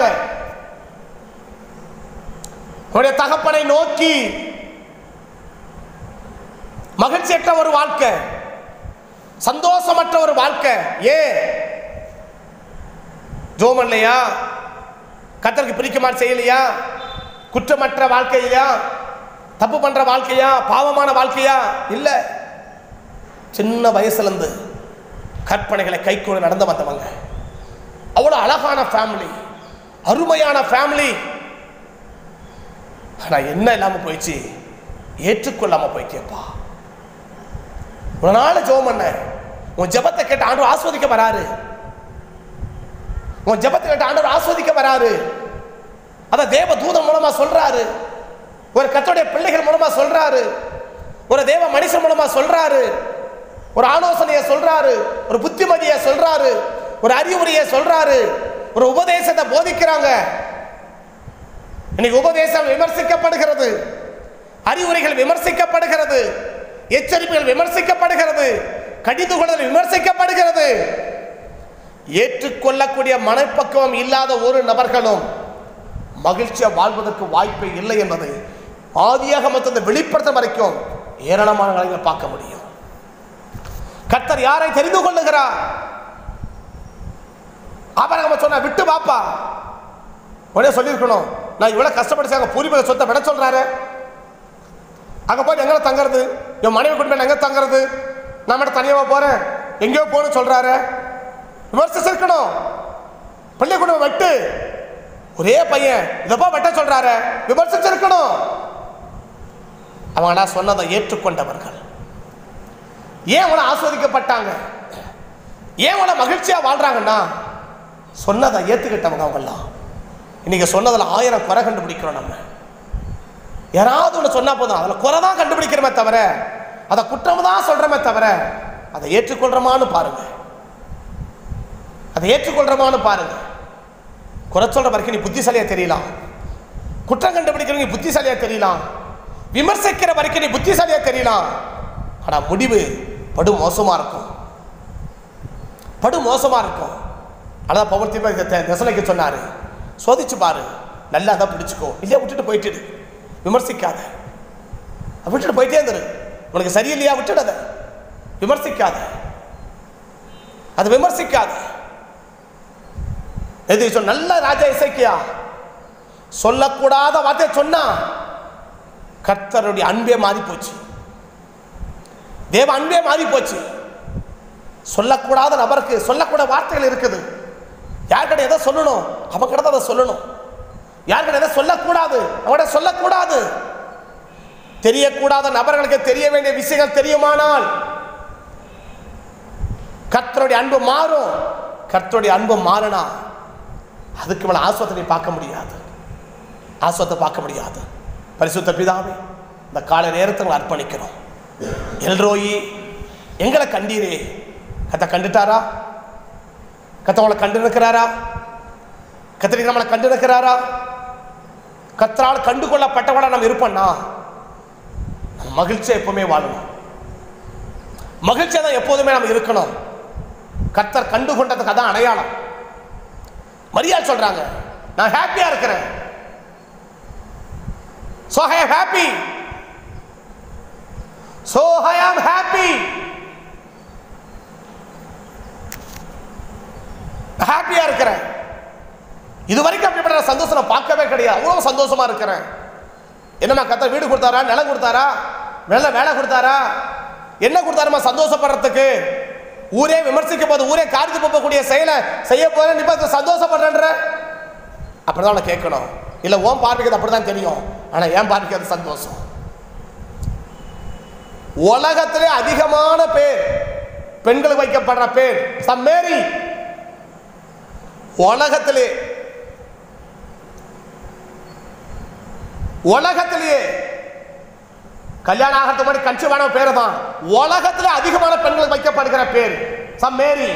உடைய தகப்பனை நோக்கி மகிழ்ச்சியற்ற ஒரு வாழ்க்கை சந்தோஷமற்ற ஒரு வாழ்க்கை ஏன் ஜோமல்லையா கத்தருக்கு பிரிக்குமாறு செய்யலையா குற்றமற்ற வாழ்க்கையா தப்பு பண்ற வாழ்க்கையா பாவமான வாழ்க்கையா இல்ல சின்ன வயசுல இருந்து கற்பனைகளை கைக்கூட நடந்து வந்தவங்க அவ்வளவு அழகான ஃபேமிலி அருமையான ஃபேமிலி ஆனா என்ன இல்லாம போயிடுச்சு ஏற்றுக்கொள்ளாம போயிட்டேப்பா ஒரு நாள் ஜோம் பண்ண உன் ஜெபத்தை கேட்டு ஆண்டு ஆஸ்வதிக்க வராரு உன் ஜெபத்தை கேட்டு ஆண்டவர் ஆஸ்வதிக்க வராரு அத தேவ தூதன் மூலமா சொல்றாரு ஒரு கத்தோடைய பிள்ளைகள் மூலமா சொல்றாரு ஒரு தேவ மனுஷன் மூலமா சொல்றாரு ஒரு ஆலோசனையை சொல்றாரு ஒரு புத்திமதியை சொல்றாரு ஒரு அறிவுரையை சொல்றாரு ஒரு உபதேசத்தை போதிக்கிறாங்க இன்னைக்கு உபதேசம் விமர்சிக்கப்படுகிறது அறிவுரைகள் விமர்சிக்கப்படுகிறது எச்சரிப்புகள் விமர்சிக்கப்படுகிறது கடிந்து கொள்ளுதல் விமர்சிக்கப்படுகிறது ஏற்றுக்கொள்ளக்கூடிய மனப்பக்குவம் இல்லாத ஒரு நபர்களும் மகிழ்ச்சியா வாழ்வதற்கு வாய்ப்பே இல்லை என்பதை ஆதியாக மொத்தத்தை வெளிப்படுத்த வரைக்கும் ஏராளமான கலைஞரை பார்க்க முடியும் கர்த்தர் யாரை தெரிந்து கொள்ளுகிறார் ஆபரகம சொன்ன விட்டு பாப்பா உடனே சொல்லியிருக்கணும் நான் இவ்வளவு கஷ்டப்பட்டு அங்க பூர்வீக சொத்தை விட சொல்றாரு அங்க போய் எங்க தங்குறது என் மனைவி குடும்பம் எங்க தங்குறது நான் மட்டும் தனியாக போறேன் எங்கேயோ போகணும்னு சொல்றாரு விமர்சிச்சிருக்கணும் பிள்ளை குடும்பம் வெட்டு ஒரே பையன் இதப்போ வெட்ட சொல்றாரு விமர்சிச்சிருக்கணும் அவங்களா சொன்னதை ஏற்றுக்கொண்டவர்கள் ஏன் அவனை ஆஸ்வதிக்கப்பட்டாங்க ஏன் அவனை மகிழ்ச்சியா வாழ்றாங்கன்னா சொன்னதை ஏத்துக்கிட்டவங்க அவங்கெல்லாம் இன்னைக்கு சொன்னதில் ஆயிரம் குறை கண்டுபிடிக்கிறோம் நம்ம யாராவது ஒன்று சொன்னா போதும் அதில் குறை தான் கண்டுபிடிக்கிறோமே தவிர அதை குற்றம் தான் சொல்றோமே தவிர அதை ஏற்றுக்கொள்றோமான்னு பாருங்க அதை ஏற்றுக்கொள்றோமான்னு பாருங்க குறை சொல்ற வரைக்கும் நீ புத்திசாலியா தெரியலாம் குற்றம் கண்டுபிடிக்கிறவங்க நீ புத்திசாலியா தெரியலாம் விமர்சிக்கிற வரைக்கும் நீ புத்திசாலியா தெரியலாம் ஆனா முடிவு படு மோசமா இருக்கும் படு மோசமா இருக்கும் அதான் பவர் தீப தசனைக்கு சொன்னாரு சோதிச்சு பாரு நல்லா தான் பிடிச்சுக்கோ இல்லையா விட்டுட்டு போயிட்டு இரு. விமர்சிக்காத விட்டுட்டு போயிட்டே இருந்துரு உனக்கு சரியில்லையா விட்டுடாத விமர்சிக்காத அது விமர்சிக்காத எது சொன்ன நல்ல ராஜா இசைக்கியா சொல்லக்கூடாத வார்த்தை சொன்னா கர்த்தருடைய அன்பே மாறி போச்சு தேவ அன்பே மாறி போச்சு சொல்லக்கூடாத நபருக்கு சொல்லக்கூட வார்த்தைகள் இருக்குது யார்கிட்ட எதை சொல்லணும் அவன் கிட்ட அதை சொல்லணும் யார்கிட்ட எதை சொல்லக்கூடாது அவன்கிட்ட சொல்லக்கூடாது தெரியக்கூடாத நபர்களுக்கு தெரிய வேண்டிய விஷயங்கள் தெரியுமானால் கர்த்தருடைய அன்பு மாறும் கர்த்தருடைய அன்பு மாறினா அதுக்கு மேல ஆஸ்வத்தை நீ பார்க்க முடியாது ஆஸ்வத்தை பார்க்க முடியாது பரிசுத்த பிதாவே இந்த காலை நேரத்தை உங்களை அர்ப்பணிக்கிறோம் எல்ரோயி எங்களை கண்டீரே கத்த கண்டுட்டாரா கத்த உங்களை கண்டு இருக்கிறாரா கத்திரிக்கு நம்மளை கண்டு இருக்கிறாரா கத்தரால் கண்டு கொள்ளப்பட்டவளா நம்ம இருப்போம்னா நம்ம மகிழ்ச்சியா எப்பவுமே வாழணும் மகிழ்ச்சியா தான் எப்போதுமே நம்ம இருக்கணும் கர்த்தர் கண்டு கொண்டதுக்கு அதான் அடையாளம் மரியாதை சொல்றாங்க நான் ஹாப்பியா இருக்கிறேன் So I am happy. So I am happy. ஹாப்பியா இருக்கிறேன் இது வரைக்கும் அப்படிப்பட்ட சந்தோஷம் நான் பார்க்கவே கிடையாது அவ்வளவு சந்தோஷமா இருக்கிறேன் என்னம்மா கத்த வீடு கொடுத்தாரா நிலம் கொடுத்தாரா நல்ல வேலை கொடுத்தாரா என்ன கொடுத்தாருமா சந்தோஷப்படுறதுக்கு ஊரே விமர்சிக்கும் போது ஊரே காரித்து போகக்கூடிய செயலை செய்ய போறேன் நீ பார்த்து சந்தோஷப்படுறேன்ற அப்படிதான் அவனை கேட்கணும் இல்லை ஓன் பார்வைக்கு அது அப்படிதான் தெரியும் ஆனால் ஏன் பார்வைக்கு அது சந்தோஷம் உலகத்திலே அதிகமான பேர் பெண்களுக்கு வைக்கப்படுற பேர் சம் மேரி உலகத்திலே உலகத்திலேயே கல்யாணம் ஆகிறதுக்கு முன்னாடி கன்சீவான பேரு தான் உலகத்துல அதிகமான பெண்களுக்கு வைக்கப்படுகிற பேர் சம் மேரி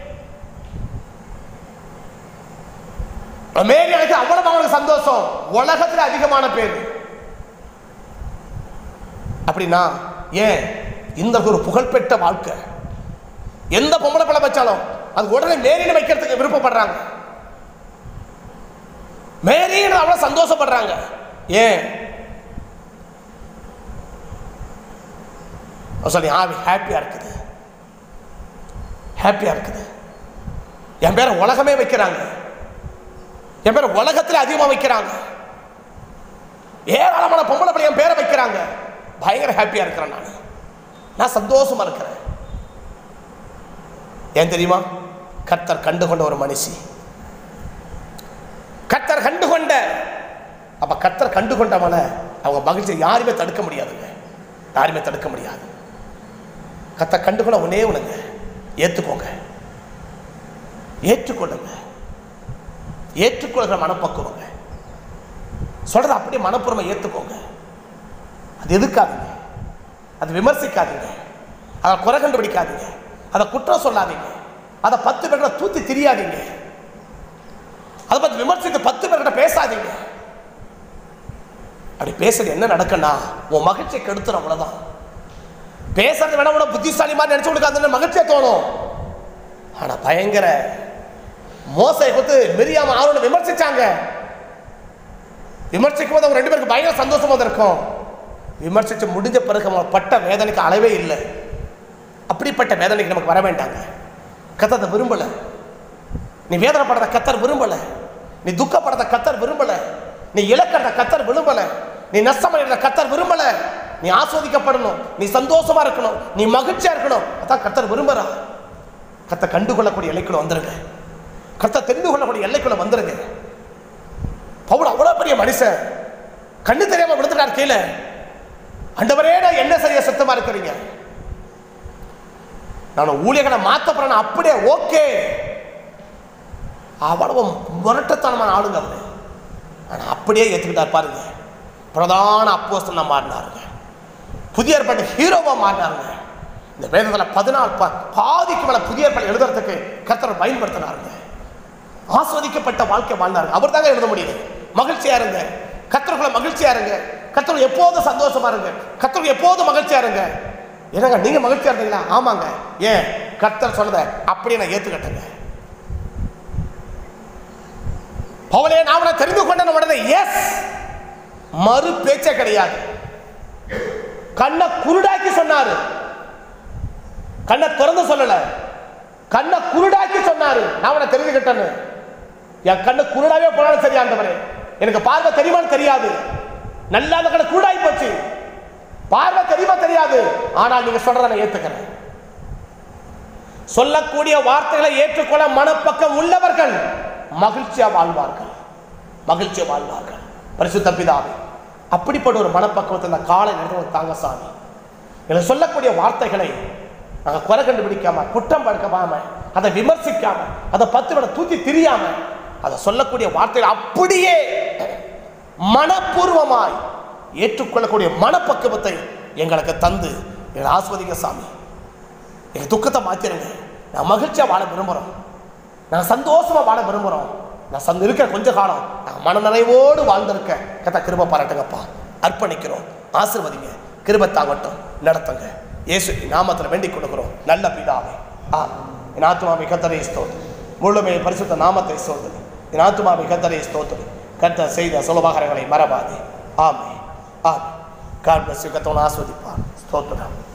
மேரி எனக்கு அவ்வளவு அவங்களுக்கு சந்தோஷம் உலகத்துல அதிகமான பேர் அப்படின்னா ஏன் இந்த ஒரு புகழ்பெற்ற வாழ்க்கை எந்த பொம்பளை பிள்ளை வச்சாலும் அது உடனே மேரின்னு வைக்கிறதுக்கு விருப்பப்படுறாங்க மேரின்னு அவ்வளவு சந்தோஷப்படுறாங்க ஏன் அவ சொல்லி ஆவி ஹாப்பியா இருக்குது ஹாப்பியா இருக்குது என் பேரை உலகமே வைக்கிறாங்க என் பேரை உலகத்துல அதிகமா வைக்கிறாங்க ஏராளமான பொம்பளை பிள்ளை என் பேரை வைக்கிறாங்க பயங்கர ஹாப்பியா இருக்கிறேன் நான் நான் சந்தோஷமா இருக்கிறேன் ஏன் தெரியுமா கர்த்தர் கண்டுகொண்ட ஒரு மனுஷி கர்த்தர் கண்டுகொண்ட அப்ப கர்த்தர் கண்டுகொண்டவன அவங்க மகிழ்ச்சியை யாருமே தடுக்க முடியாதுங்க யாருமே தடுக்க முடியாது கர்த்தர் கண்டுகொண்ட ஒன்னே ஒண்ணுங்க ஏத்துக்கோங்க ஏற்றுக்கொள்ளுங்க ஏற்றுக்கொள்கிற மனப்பக்குவங்க சொல்றத அப்படியே மனப்பூர்வமா ஏத்துக்கோங்க அது எதுக்காதீங்க அது விமர்சிக்காதீங்க அதை குறை கண்டுபிடிக்காதீங்க அதை குற்றம் சொல்லாதீங்க அதை பத்து பேர்கிட்ட தூத்தி திரியாதீங்க அதை பத்தி விமர்சித்து பத்து பேர்கிட்ட பேசாதீங்க அப்படி பேசுறது என்ன நடக்குன்னா உன் மகிழ்ச்சியை கெடுத்துரும் அவ்வளவுதான் பேசுறது வேணா உன புத்திசாலி மாதிரி நினைச்சு கொடுக்காதுன்னு மகிழ்ச்சியா தோணும் ஆனா பயங்கர மோசை கொடுத்து மிரியாம ஆரோட விமர்சிச்சாங்க விமர்சிக்கும் போது அவங்க ரெண்டு பேருக்கு பயங்கர சந்தோஷமா இருக்கும் விமர்சிச்சு முடிஞ்ச பிறகு அவங்க பட்ட வேதனைக்கு அளவே இல்லை அப்படிப்பட்ட வேதனைக்கு நமக்கு வர வேண்டாங்க கத்தத்தை விரும்பல நீ வேதனைப்படுறத கத்தர் விரும்பல நீ துக்கப்படுறத கத்தர் விரும்பல நீ இழக்கிறத கத்தர் விரும்பல நீ நஷ்டமடைகிறத கத்தர் விரும்பல நீ ஆஸ்வதிக்கப்படணும் நீ சந்தோஷமா இருக்கணும் நீ மகிழ்ச்சியா இருக்கணும் அதான் கத்தர் விரும்புறா கத்த கண்டுகொள்ளக்கூடிய எல்லைக்குள்ள வந்துருங்க கத்த தெரிந்து கொள்ளக்கூடிய எல்லைக்குள்ள வந்துருங்க பவுல் அவ்வளவு பெரிய மனுஷன் கண்ணு தெரியாம விழுந்துட்டார் கீழே அண்டவரே நான் என்ன சரியா சுத்தமா இருக்கிறீங்க நான் ஊழியர்களை மாத்த போறேன் அப்படியே ஓகே அவ்வளவு முரட்டத்தனமான ஆளுங்க அவரு ஆனா அப்படியே ஏத்துக்கிட்டார் பாருங்க பிரதான அப்போஸ்தலனா மாறினாருங்க புதிய ஏற்பாட்டு ஹீரோவா மாறினாருங்க இந்த வேதத்தில் பதினாலு ப- பாதிக்கு மேல புதிய ஏற்பாடு எழுதுறதுக்கு கர்த்தர் பயன்படுத்தினாருங்க ஆஸ்வதிக்கப்பட்ட வாழ்க்கை வாழ்ந்தாருங்க அவர் தாங்க எழுத முடியுது மகிழ்ச்சியா இருங்க கத்தருக்குள்ள மகிழ்ச்சியா இருங்க கத்தர் எப்போதும் சந்தோஷமா இருங்க கத்தர் எப்போதும் மகிழ்ச்சியா இருங்க என்னங்க நீங்க மகிழ்ச்சியா இருந்தீங்களா ஆமாங்க ஏன் கர்த்தர் சொன்னதை அப்படியே நான் ஏத்துக்கிட்டேங்க பவுலே நான் அவனை தெரிந்து கொண்ட உடனே எஸ் மறு பேச்சே கிடையாது கண்ணை குருடாக்கி சொன்னாரு கண்ணை திறந்து சொல்லல கண்ணை குருடாக்கி சொன்னாரு நான் அவனை தெரிஞ்சுக்கிட்டேன்னு என் கண்ணு குருடாவே போனாலும் சரி ஆண்டவரே எனக்கு பார்வை தெரியுமான்னு தெரியாது நல்லா அந்த கண்ணு குருடாகி போச்சு பார்வை தெரியுமா தெரியாது ஆனால் நீங்க சொல்றதை நான் ஏத்துக்கிறேன் சொல்லக்கூடிய வார்த்தைகளை ஏற்றுக்கொள்ள மனப்பக்கம் உள்ளவர்கள் மகிழ்ச்சியா வாழ்வார்கள் மகிழ்ச்சியா வாழ்வார்கள் பரிசுத்த பிதாவே அப்படிப்பட்ட ஒரு மனப்பக்குவத்தை இந்த காலை நேரத்தில் தாங்க சாமி எனக்கு சொல்லக்கூடிய வார்த்தைகளை நாங்கள் குறை கண்டுபிடிக்காம குற்றம் படுக்காம அதை விமர்சிக்காம அதை பத்து விட தூக்கி திரியாம அதை சொல்லக்கூடிய வார்த்தைகளை அப்படியே மனப்பூர்வமாய் ஏற்றுக்கொள்ளக்கூடிய மனப்பக்குவத்தை எங்களுக்கு தந்து எங்களை ஆஸ்வதிங்க சாமி எங்கள் துக்கத்தை மாற்றிடுங்க நான் மகிழ்ச்சியாக வாழ விரும்புகிறோம் நான் சந்தோஷமா வாழ விரும்புகிறோம் நான் சந்த இருக்கிற கொஞ்ச காலம் நான் மனநிறைவோடு வாழ்ந்திருக்க கத்த கிருப பாராட்டுங்கப்பா அர்ப்பணிக்கிறோம் ஆசிர்வதிங்க கிருப தாங்கட்டும் நடத்துங்க இயேசு நாமத்தில் வேண்டிக் கொடுக்கிறோம் நல்ல பிதாவே ஆ என் ஆத்மாவை கத்தரை ஸ்தோத்திரம் முழுமையை பரிசுத்த நாமத்தை ஸ்தோத்திரம் என் ஆத்மாவை கத்தரை ஸ்தோத்திரம் கத்த செய்த சுலபகாரங்களை மறவாதே ஆமே ஆமே காட் பிளஸ் யூ கத்தவனை ஆஸ்வதிப்பார் ஸ்தோத்திரம்